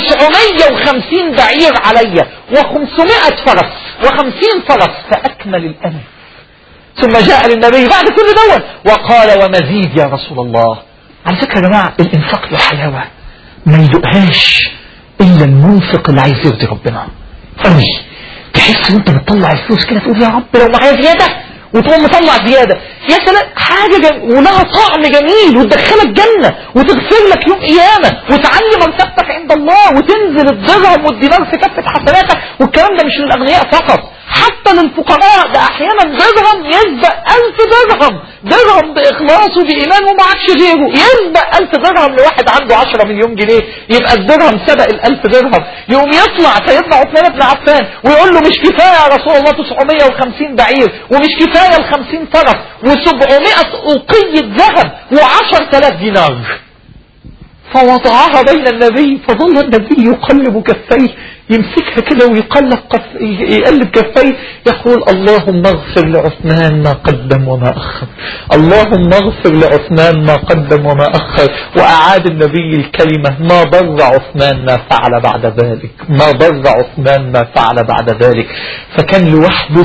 950 بعير علي و500 فرس و50 فرس فأكمل الأمر ثم جاء للنبي بعد كل دول وقال ومزيد يا رسول الله على فكرة يا جماعة الإنفاق له حلاوة ما يدقهاش إلا المنفق اللي عايز يرضي ربنا قوي تحس وانت بتطلع الفلوس كده تقول يا رب لو معايا زيادة وتقوم مطلع زيادة يا سلام حاجة جم... ولها طعم جميل وتدخلك جنة وتغفر لك يوم قيامة وتعلي مرتبتك عند الله وتنزل الدرهم والدينار في كفة حسناتك والكلام ده مش للأغنياء فقط حتى للفقراء ده أحيانا درهم يسبق ألف درهم درهم بإخلاص وبإيمان ومعكش غيره يسبق ألف درهم لواحد عنده عشرة مليون جنيه يبقى الدرهم سبق الألف درهم يقوم يطلع سيدنا عثمان بن عفان ويقول له مش كفاية يا رسول الله 950 بعير ومش كفاية ال 50 فرس و700 أوقية ذهب و10000 دينار فوضعها بين النبي فظل النبي يقلب كفيه يمسكها كده ويقلب قف... يقلب كفيه يقول اللهم اغفر لعثمان ما قدم وما أخر اللهم اغفر لعثمان ما قدم وما أخر وأعاد النبي الكلمة ما ضر عثمان ما فعل بعد ذلك ما ضر عثمان ما فعل بعد ذلك فكان لوحده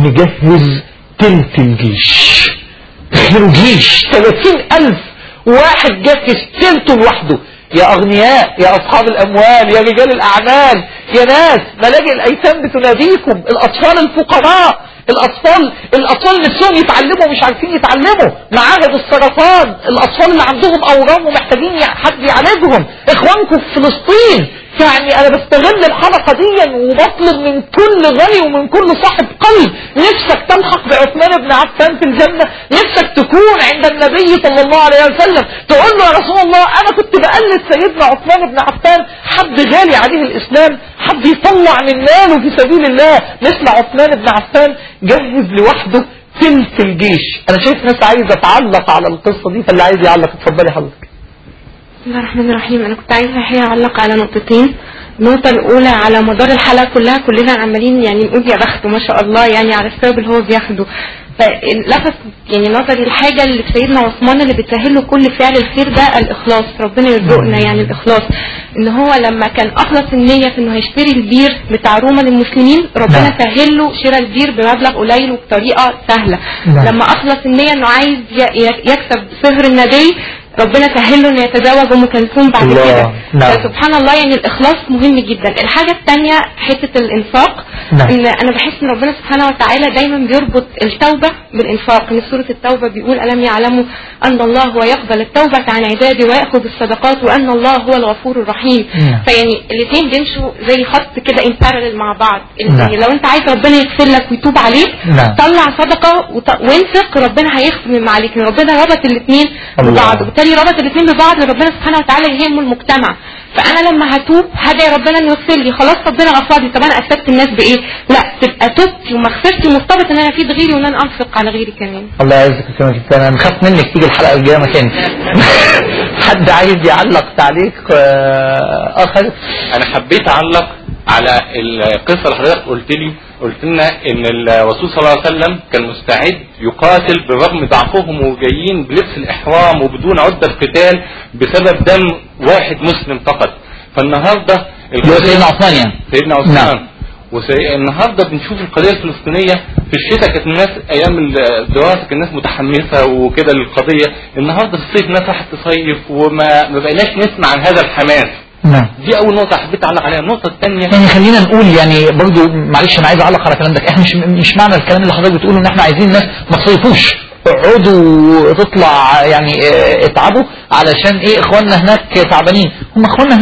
مجهز تلت الجيش تخيلوا جيش 30 ألف واحد جهز تلته لوحده يا أغنياء يا أصحاب الأموال يا رجال الأعمال يا ناس ملاجئ الأيتام بتناديكم الأطفال الفقراء الأطفال الأطفال نفسهم يتعلموا مش عارفين يتعلموا معاهد السرطان الأطفال اللي عندهم أورام ومحتاجين حد يعالجهم إخوانكم في فلسطين يعني انا بستغل الحلقة دي وبطلب من كل غني ومن كل صاحب قلب نفسك تلحق بعثمان بن عفان في الجنة نفسك تكون عند النبي صلى الله عليه وسلم تقول له يا رسول الله انا كنت بقلد سيدنا عثمان بن عفان حد غالي عليه الاسلام حد يطلع من ماله في سبيل الله مثل عثمان بن عفان جهز لوحده تلت الجيش انا شايف ناس عايزة تعلق على القصة دي فاللي عايز يعلق اتفضلي حضرتك بسم الله الرحمن الرحيم انا كنت عايزه الحقيقه اعلق على نقطتين النقطه الاولى على مدار الحلقه كلها كلنا عمالين يعني نقول يا بخته ما شاء الله يعني على الثواب اللي هو بياخده فلفت يعني نظري الحاجة اللي في سيدنا عثمان اللي بتسهل له كل فعل الخير ده الإخلاص ربنا يرزقنا يعني الإخلاص إن هو لما كان أخلص النية في إنه هيشتري البير بتاع روما للمسلمين ربنا نعم. سهل له شراء البير بمبلغ قليل وبطريقة سهلة نعم. لما أخلص النية إنه عايز ي- ي- يكسب صهر النبي ربنا سهل له انه يتزوج ام كلثوم بعد الله. كده نعم. فسبحان الله يعني الاخلاص مهم جدا الحاجه الثانيه حته الانفاق نعم. ان انا بحس ان ربنا سبحانه وتعالى دايما بيربط التوبه بالانفاق ان سوره التوبه بيقول الم يعلموا ان الله هو يقبل التوبه عن عباده وياخذ الصدقات وان الله هو الغفور الرحيم نعم. فيعني الاثنين بيمشوا زي خط كده ان parallel مع بعض نعم. يعني لو انت عايز ربنا يغفر لك ويتوب عليك نعم. طلع صدقه وط- وانفق ربنا هيغفر من عليك لأن ربنا ربط الاثنين الله. ببعض وبالتالي ربط الاثنين ببعض لربنا سبحانه وتعالى يهم المجتمع فانا لما هتوب هدعي ربنا انه يغفر لي خلاص ربنا غفر لي طب انا افدت الناس بايه لا تبقى توبتي ومغفرتي مرتبط ان انا افيد غيري وان انا انفق على غيري كمان الله يعزك ويكرمك جدا انا خاف منك تيجي الحلقه الجايه مكاني حد عايز يعلق تعليق آه، اخر انا حبيت اعلق على القصه اللي حضرتك قلت لي قلت لنا ان الرسول صلى الله عليه وسلم كان مستعد يقاتل برغم ضعفهم وجايين بلبس الاحرام وبدون عده قتال بسبب دم واحد مسلم فقط فالنهارده اللي هو سيدنا عثمان يعني سيدنا عثمان نعم. والنهارده بنشوف القضيه الفلسطينيه في الشتاء كانت الناس ايام الدراسه كانت الناس متحمسه وكده للقضيه النهارده في الصيف الناس راحت تصيف وما ما بقيناش نسمع عن هذا الحماس نعم دي اول نقطه حبيت اعلق عليها النقطه الثانيه يعني خلينا نقول يعني برضو معلش انا عايز اعلق على الكلام ده احنا مش مش معنى الكلام اللي حضرتك بتقوله ان احنا عايزين الناس ما تصيفوش اقعدوا تطلع يعني اه، اتعبوا علشان ايه اخواننا هناك تعبانين هم اخواننا هناك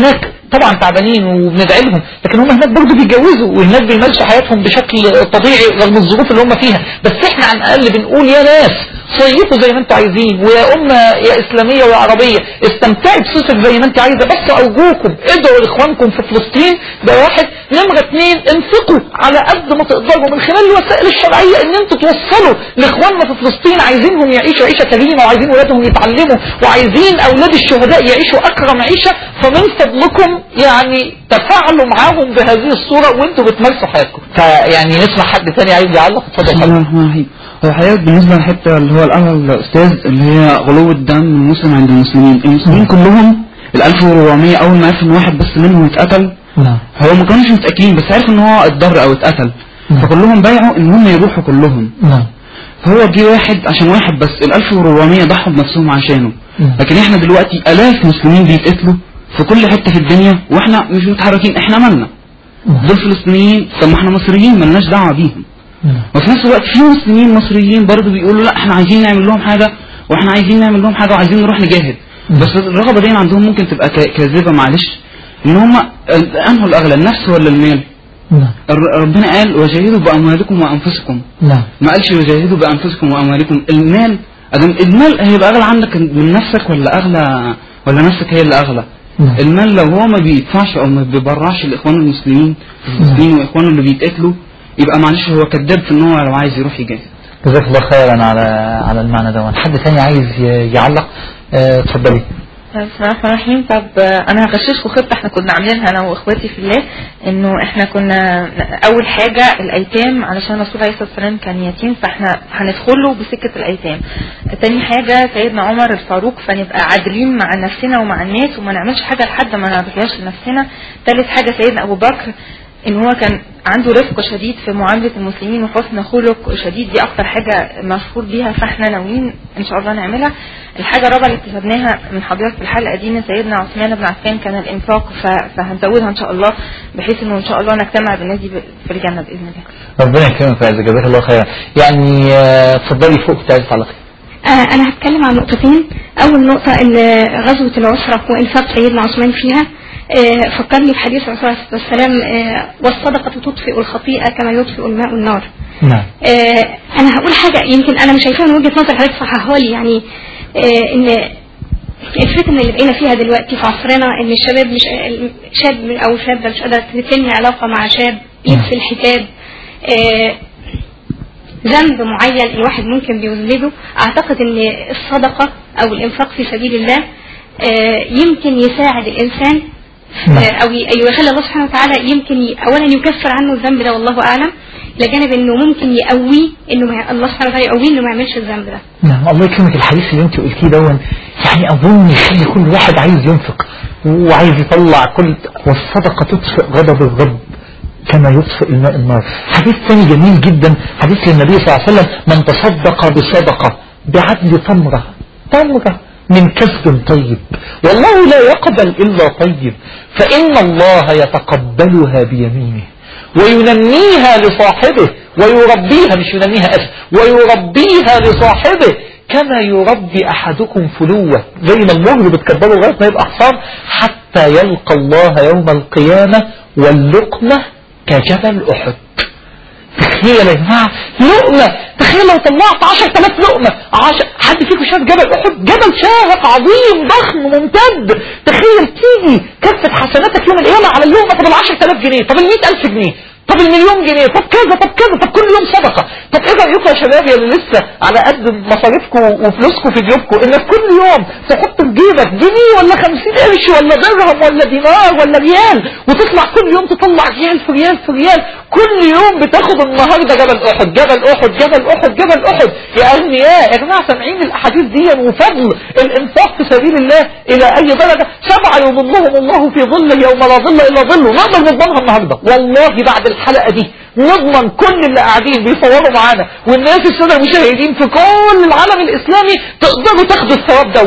طبعا تعبانين وبندعي لهم لكن هم هناك برضه بيتجوزوا وهناك بيمارسوا حياتهم بشكل طبيعي رغم الظروف اللي هم فيها بس احنا على الاقل بنقول يا ناس صيفوا زي ما انتوا عايزين ويا امه يا اسلاميه ويا عربيه استمتعوا بصيفك زي ما انت عايزه بس ارجوكم ادعوا لاخوانكم في فلسطين ده واحد نمره اثنين انفقوا على قد ما تقدروا من خلال الوسائل الشرعيه ان انتوا توصلوا لاخواننا في فلسطين عايزينهم يعيشوا عيشه كريمه وعايزين ولادهم يتعلموا وعايزين اولاد الشهداء يعيشوا اكرم عيشه فمن فضلكم يعني تفاعلوا معاهم بهذه الصوره وانتوا بتمارسوا حياتكم فيعني نسمع حد تاني عايز يعلق بسم الله اتفضل الرحمن الرحيم هو الحقيقة بالنسبة للحتة اللي هو الأمر الأستاذ اللي هي غلو الدم المسلم عند المسلمين المسلمين كلهم ال 1400 أول ما عرفوا إن واحد بس منهم اتقتل نعم هو ما كانوش متأكدين بس عرفوا إن هو اتضر أو اتقتل نعم. فكلهم بايعوا إن هم يروحوا كلهم نعم فهو جه واحد عشان واحد بس ال 1400 ضحوا بنفسهم عشانه نعم. لكن احنا دلوقتي آلاف مسلمين بيتقتلوا في كل حتة في الدنيا واحنا مش متحركين احنا مالنا نعم. دول فلسطينيين طب ما احنا مصريين ملناش دعوة بيهم نعم. وفي نفس الوقت في مسلمين مصريين برضه بيقولوا لا احنا عايزين نعمل لهم حاجة واحنا عايزين نعمل لهم حاجة وعايزين نروح نجاهد مم. بس الرغبة دي عندهم ممكن تبقى ك- كاذبة معلش ان هم انه الاغلى النفس ولا المال نعم الر- ربنا قال وجاهدوا باموالكم وانفسكم نعم ما قالش وجاهدوا بانفسكم واموالكم المال أدم المال هيبقى اغلى عندك من نفسك ولا اغلى ولا نفسك هي اللي اغلى نعم. المال لو هو ما بيدفعش او ما بيبرعش لاخوانه المسلمين المسلمين واخوانه اللي بيتقتلوا يبقى معلش هو كذاب في ان هو لو عايز يروح يجاهد جزاك الله خيرا على على المعنى ده حد تاني عايز ي- يعلق آه، اتفضلي بسم الله الرحمن الرحيم طب آه، انا هغششكم خطه احنا كنا عاملينها انا واخواتي في الله انه احنا كنا اول حاجه الايتام علشان الرسول عليه الصلاه والسلام كان يتيم فاحنا هندخله بسكه الايتام تاني حاجه سيدنا عمر الفاروق فنبقى عادلين مع نفسنا ومع الناس وما نعملش حاجه لحد ما نرضيهاش لنفسنا تالت حاجه سيدنا ابو بكر ان هو كان عنده رفق شديد في معاملة المسلمين وحسن خلق شديد دي اكتر حاجة مشهور بيها فاحنا ناويين ان شاء الله نعملها الحاجة الرابعة اللي اكتسبناها من حضرتك في الحلقة دي ان سيدنا عثمان بن عفان كان الانفاق ف- فهنزودها ان شاء الله بحيث انه ان شاء الله نجتمع بالناس دي ب- في الجنة باذن الله ربنا يكرمك يا عز جزاك الله خيرا يعني آه، اتفضلي فوق كنت عايز تعلقي آه، أنا هتكلم عن نقطتين أول نقطة اللي غزوة العسرة وإنفاق سيدنا عثمان فيها آه، فكرني بحديث الرسول عليه الصلاة والسلام آه، والصدقة تطفئ الخطيئة كما يطفئ الماء النار نعم آه، أنا هقول حاجة يمكن أنا مش شايفاها من وجهة نظر حضرتك صححها لي يعني آه، إن الفتنة اللي بقينا فيها دلوقتي في عصرنا إن الشباب مش شاب أو شابة مش قادرة تنهي علاقة مع شاب يكفي الحجاب آه، ذنب معين الواحد ممكن بيذنبه اعتقد ان الصدقة او الانفاق في سبيل الله آه، يمكن يساعد الانسان آه، او ي- أو يخلي الله سبحانه وتعالى يمكن ي- اولا يكفر عنه الذنب ده والله اعلم لجانب انه ممكن يقويه انه ما الله سبحانه وتعالى يقويه انه ما يعملش الذنب ده نعم الله يكرمك الحديث اللي انت قلتيه دون يعني اظن يخلي كل واحد عايز ينفق وعايز يطلع كل والصدقه تطفئ غضب الرب كما يطفئ الماء النار حديث ثاني جميل جدا حديث للنبي صلى الله عليه وسلم من تصدق بصدقه بعدل تمره تمره من كسب طيب والله لا يقبل الا طيب فان الله يتقبلها بيمينه وينميها لصاحبه ويربيها مش ينميها أسف ويربيها لصاحبه كما يربي أحدكم فلوة زي ما المهر بتكبره لغاية ما يبقى حصان حتى يلقى الله يوم القيامة واللقمة كجبل أحد تخيل يا جماعة لقمة تخيل لو طلعت 10000 لقمة عش... حد فيكم شاف جبل أحد جبل شاهق عظيم ضخم ممتد تخيل تيجي كفة حسناتك يوم القيامة على اللقمة طب ال 10000 جنيه طب ال 100000 جنيه طب المليون جنيه طب كذا طب كذا طب كل يوم صدقة طب ايه رأيكم يا شباب يا اللي لسه على قد مصاريفكم وفلوسكم في جيوبكم انك كل يوم تحط في جيبك جنيه ولا 50 قرش ولا درهم ولا دينار ولا ريال وتطلع كل يوم تطلع ريال في ريال في ريال كل يوم بتاخد النهارده جبل احد جبل احد جبل احد جبل احد يا اغنياء يا جماعه سامعين الاحاديث دي وفضل الانفاق في سبيل الله الى اي درجه سبعه يظلهم الله في ظله يوم لا ظل الا ظله نقدر نضمنها النهارده والله بعد الحلقه دي نضمن كل اللي قاعدين بيصوروا معانا والناس الساده المشاهدين في كل العالم الاسلامي تقدروا تاخدوا الثواب دون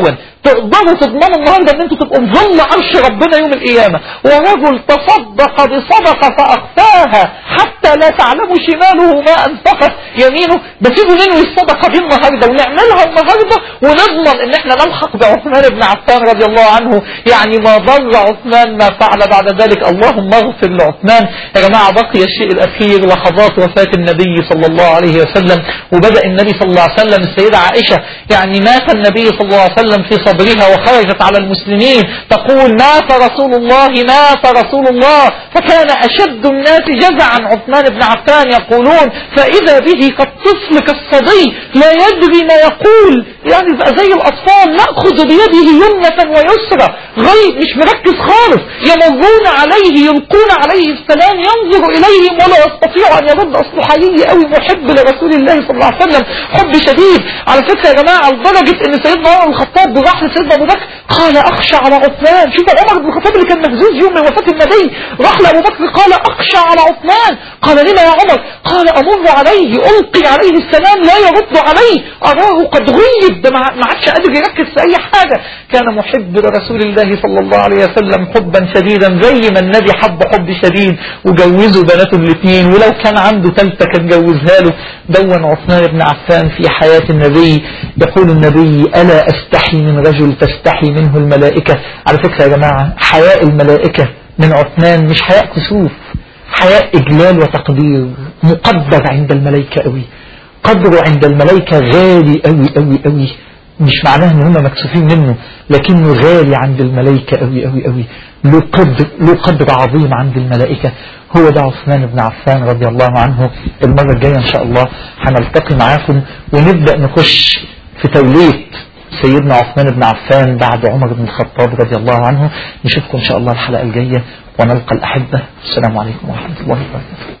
تقدروا تضمنوا النهارده ان انتوا تبقوا في ظل عرش ربنا يوم القيامه ورجل تصدق بصدقه فاخفاها حتى لا تعلم شماله ما انفقت يمينه بتيجوا ننوي الصدقه دي النهارده ونعملها النهارده ونضمن ان احنا نلحق بعثمان بن عفان رضي الله عنه يعني ما ضر عثمان ما فعل بعد ذلك اللهم اغفر لعثمان يا جماعه بقي الشيء الاخير لحظات وفاه النبي صلى الله عليه وسلم وبدا النبي صلى الله عليه وسلم السيده عائشه يعني مات النبي صلى الله عليه وسلم في صدرها وخرجت على المسلمين تقول مات رسول الله مات رسول الله فكان اشد الناس جزعا عثمان بن عفان يقولون فاذا به كالطفل كالصبي لا يدري ما يقول يعني بقى زي الاطفال ناخذ بيده يمنه ويسرى غير مش مركز خالص يمرون عليه يلقون عليه السلام ينظر اليهم ولا يستطيع ان يرد اصله حقيقي قوي محب لرسول الله صلى الله عليه وسلم حب شديد على فكره يا جماعه لدرجه ان سيدنا عمر بن الخطاب راح لسيدنا ابو بكر قال اخشى على عثمان شوف عمر بن الخطاب اللي كان مهزوز يوم من وفاه النبي راح لابو بكر قال اخشى على عثمان قال لما يا عمر قال امر عليه القي عليه السلام لا يرد عليه اراه قد غيب ده ما ما عادش قادر يركز في اي حاجه كان محب لرسول الله صلى الله عليه وسلم حبا شديدا زي ما النبي حب حب شديد وجوزوا بناته الاثنين ولو كان عنده ثالثه كان جوزها له دون عثمان بن عفان في حياه النبي يقول النبي الا استحي من رجل تستحي منه الملائكه على فكره يا جماعه حياء الملائكه من عثمان مش حياء كسوف حياء اجلال وتقدير مقدر عند الملائكه قوي قدره عند الملائكه غالي قوي قوي قوي مش معناه ان هم مكسوفين منه لكنه غالي عند الملائكة قوي قوي قوي له قدر, له قدر عظيم عند الملائكة هو ده عثمان بن عفان رضي الله عنه المرة الجاية ان شاء الله هنلتقي معاكم ونبدأ نخش في تولية سيدنا عثمان بن عفان بعد عمر بن الخطاب رضي الله عنه نشوفكم ان شاء الله الحلقة الجاية ونلقى الأحبة السلام عليكم ورحمة الله وبركاته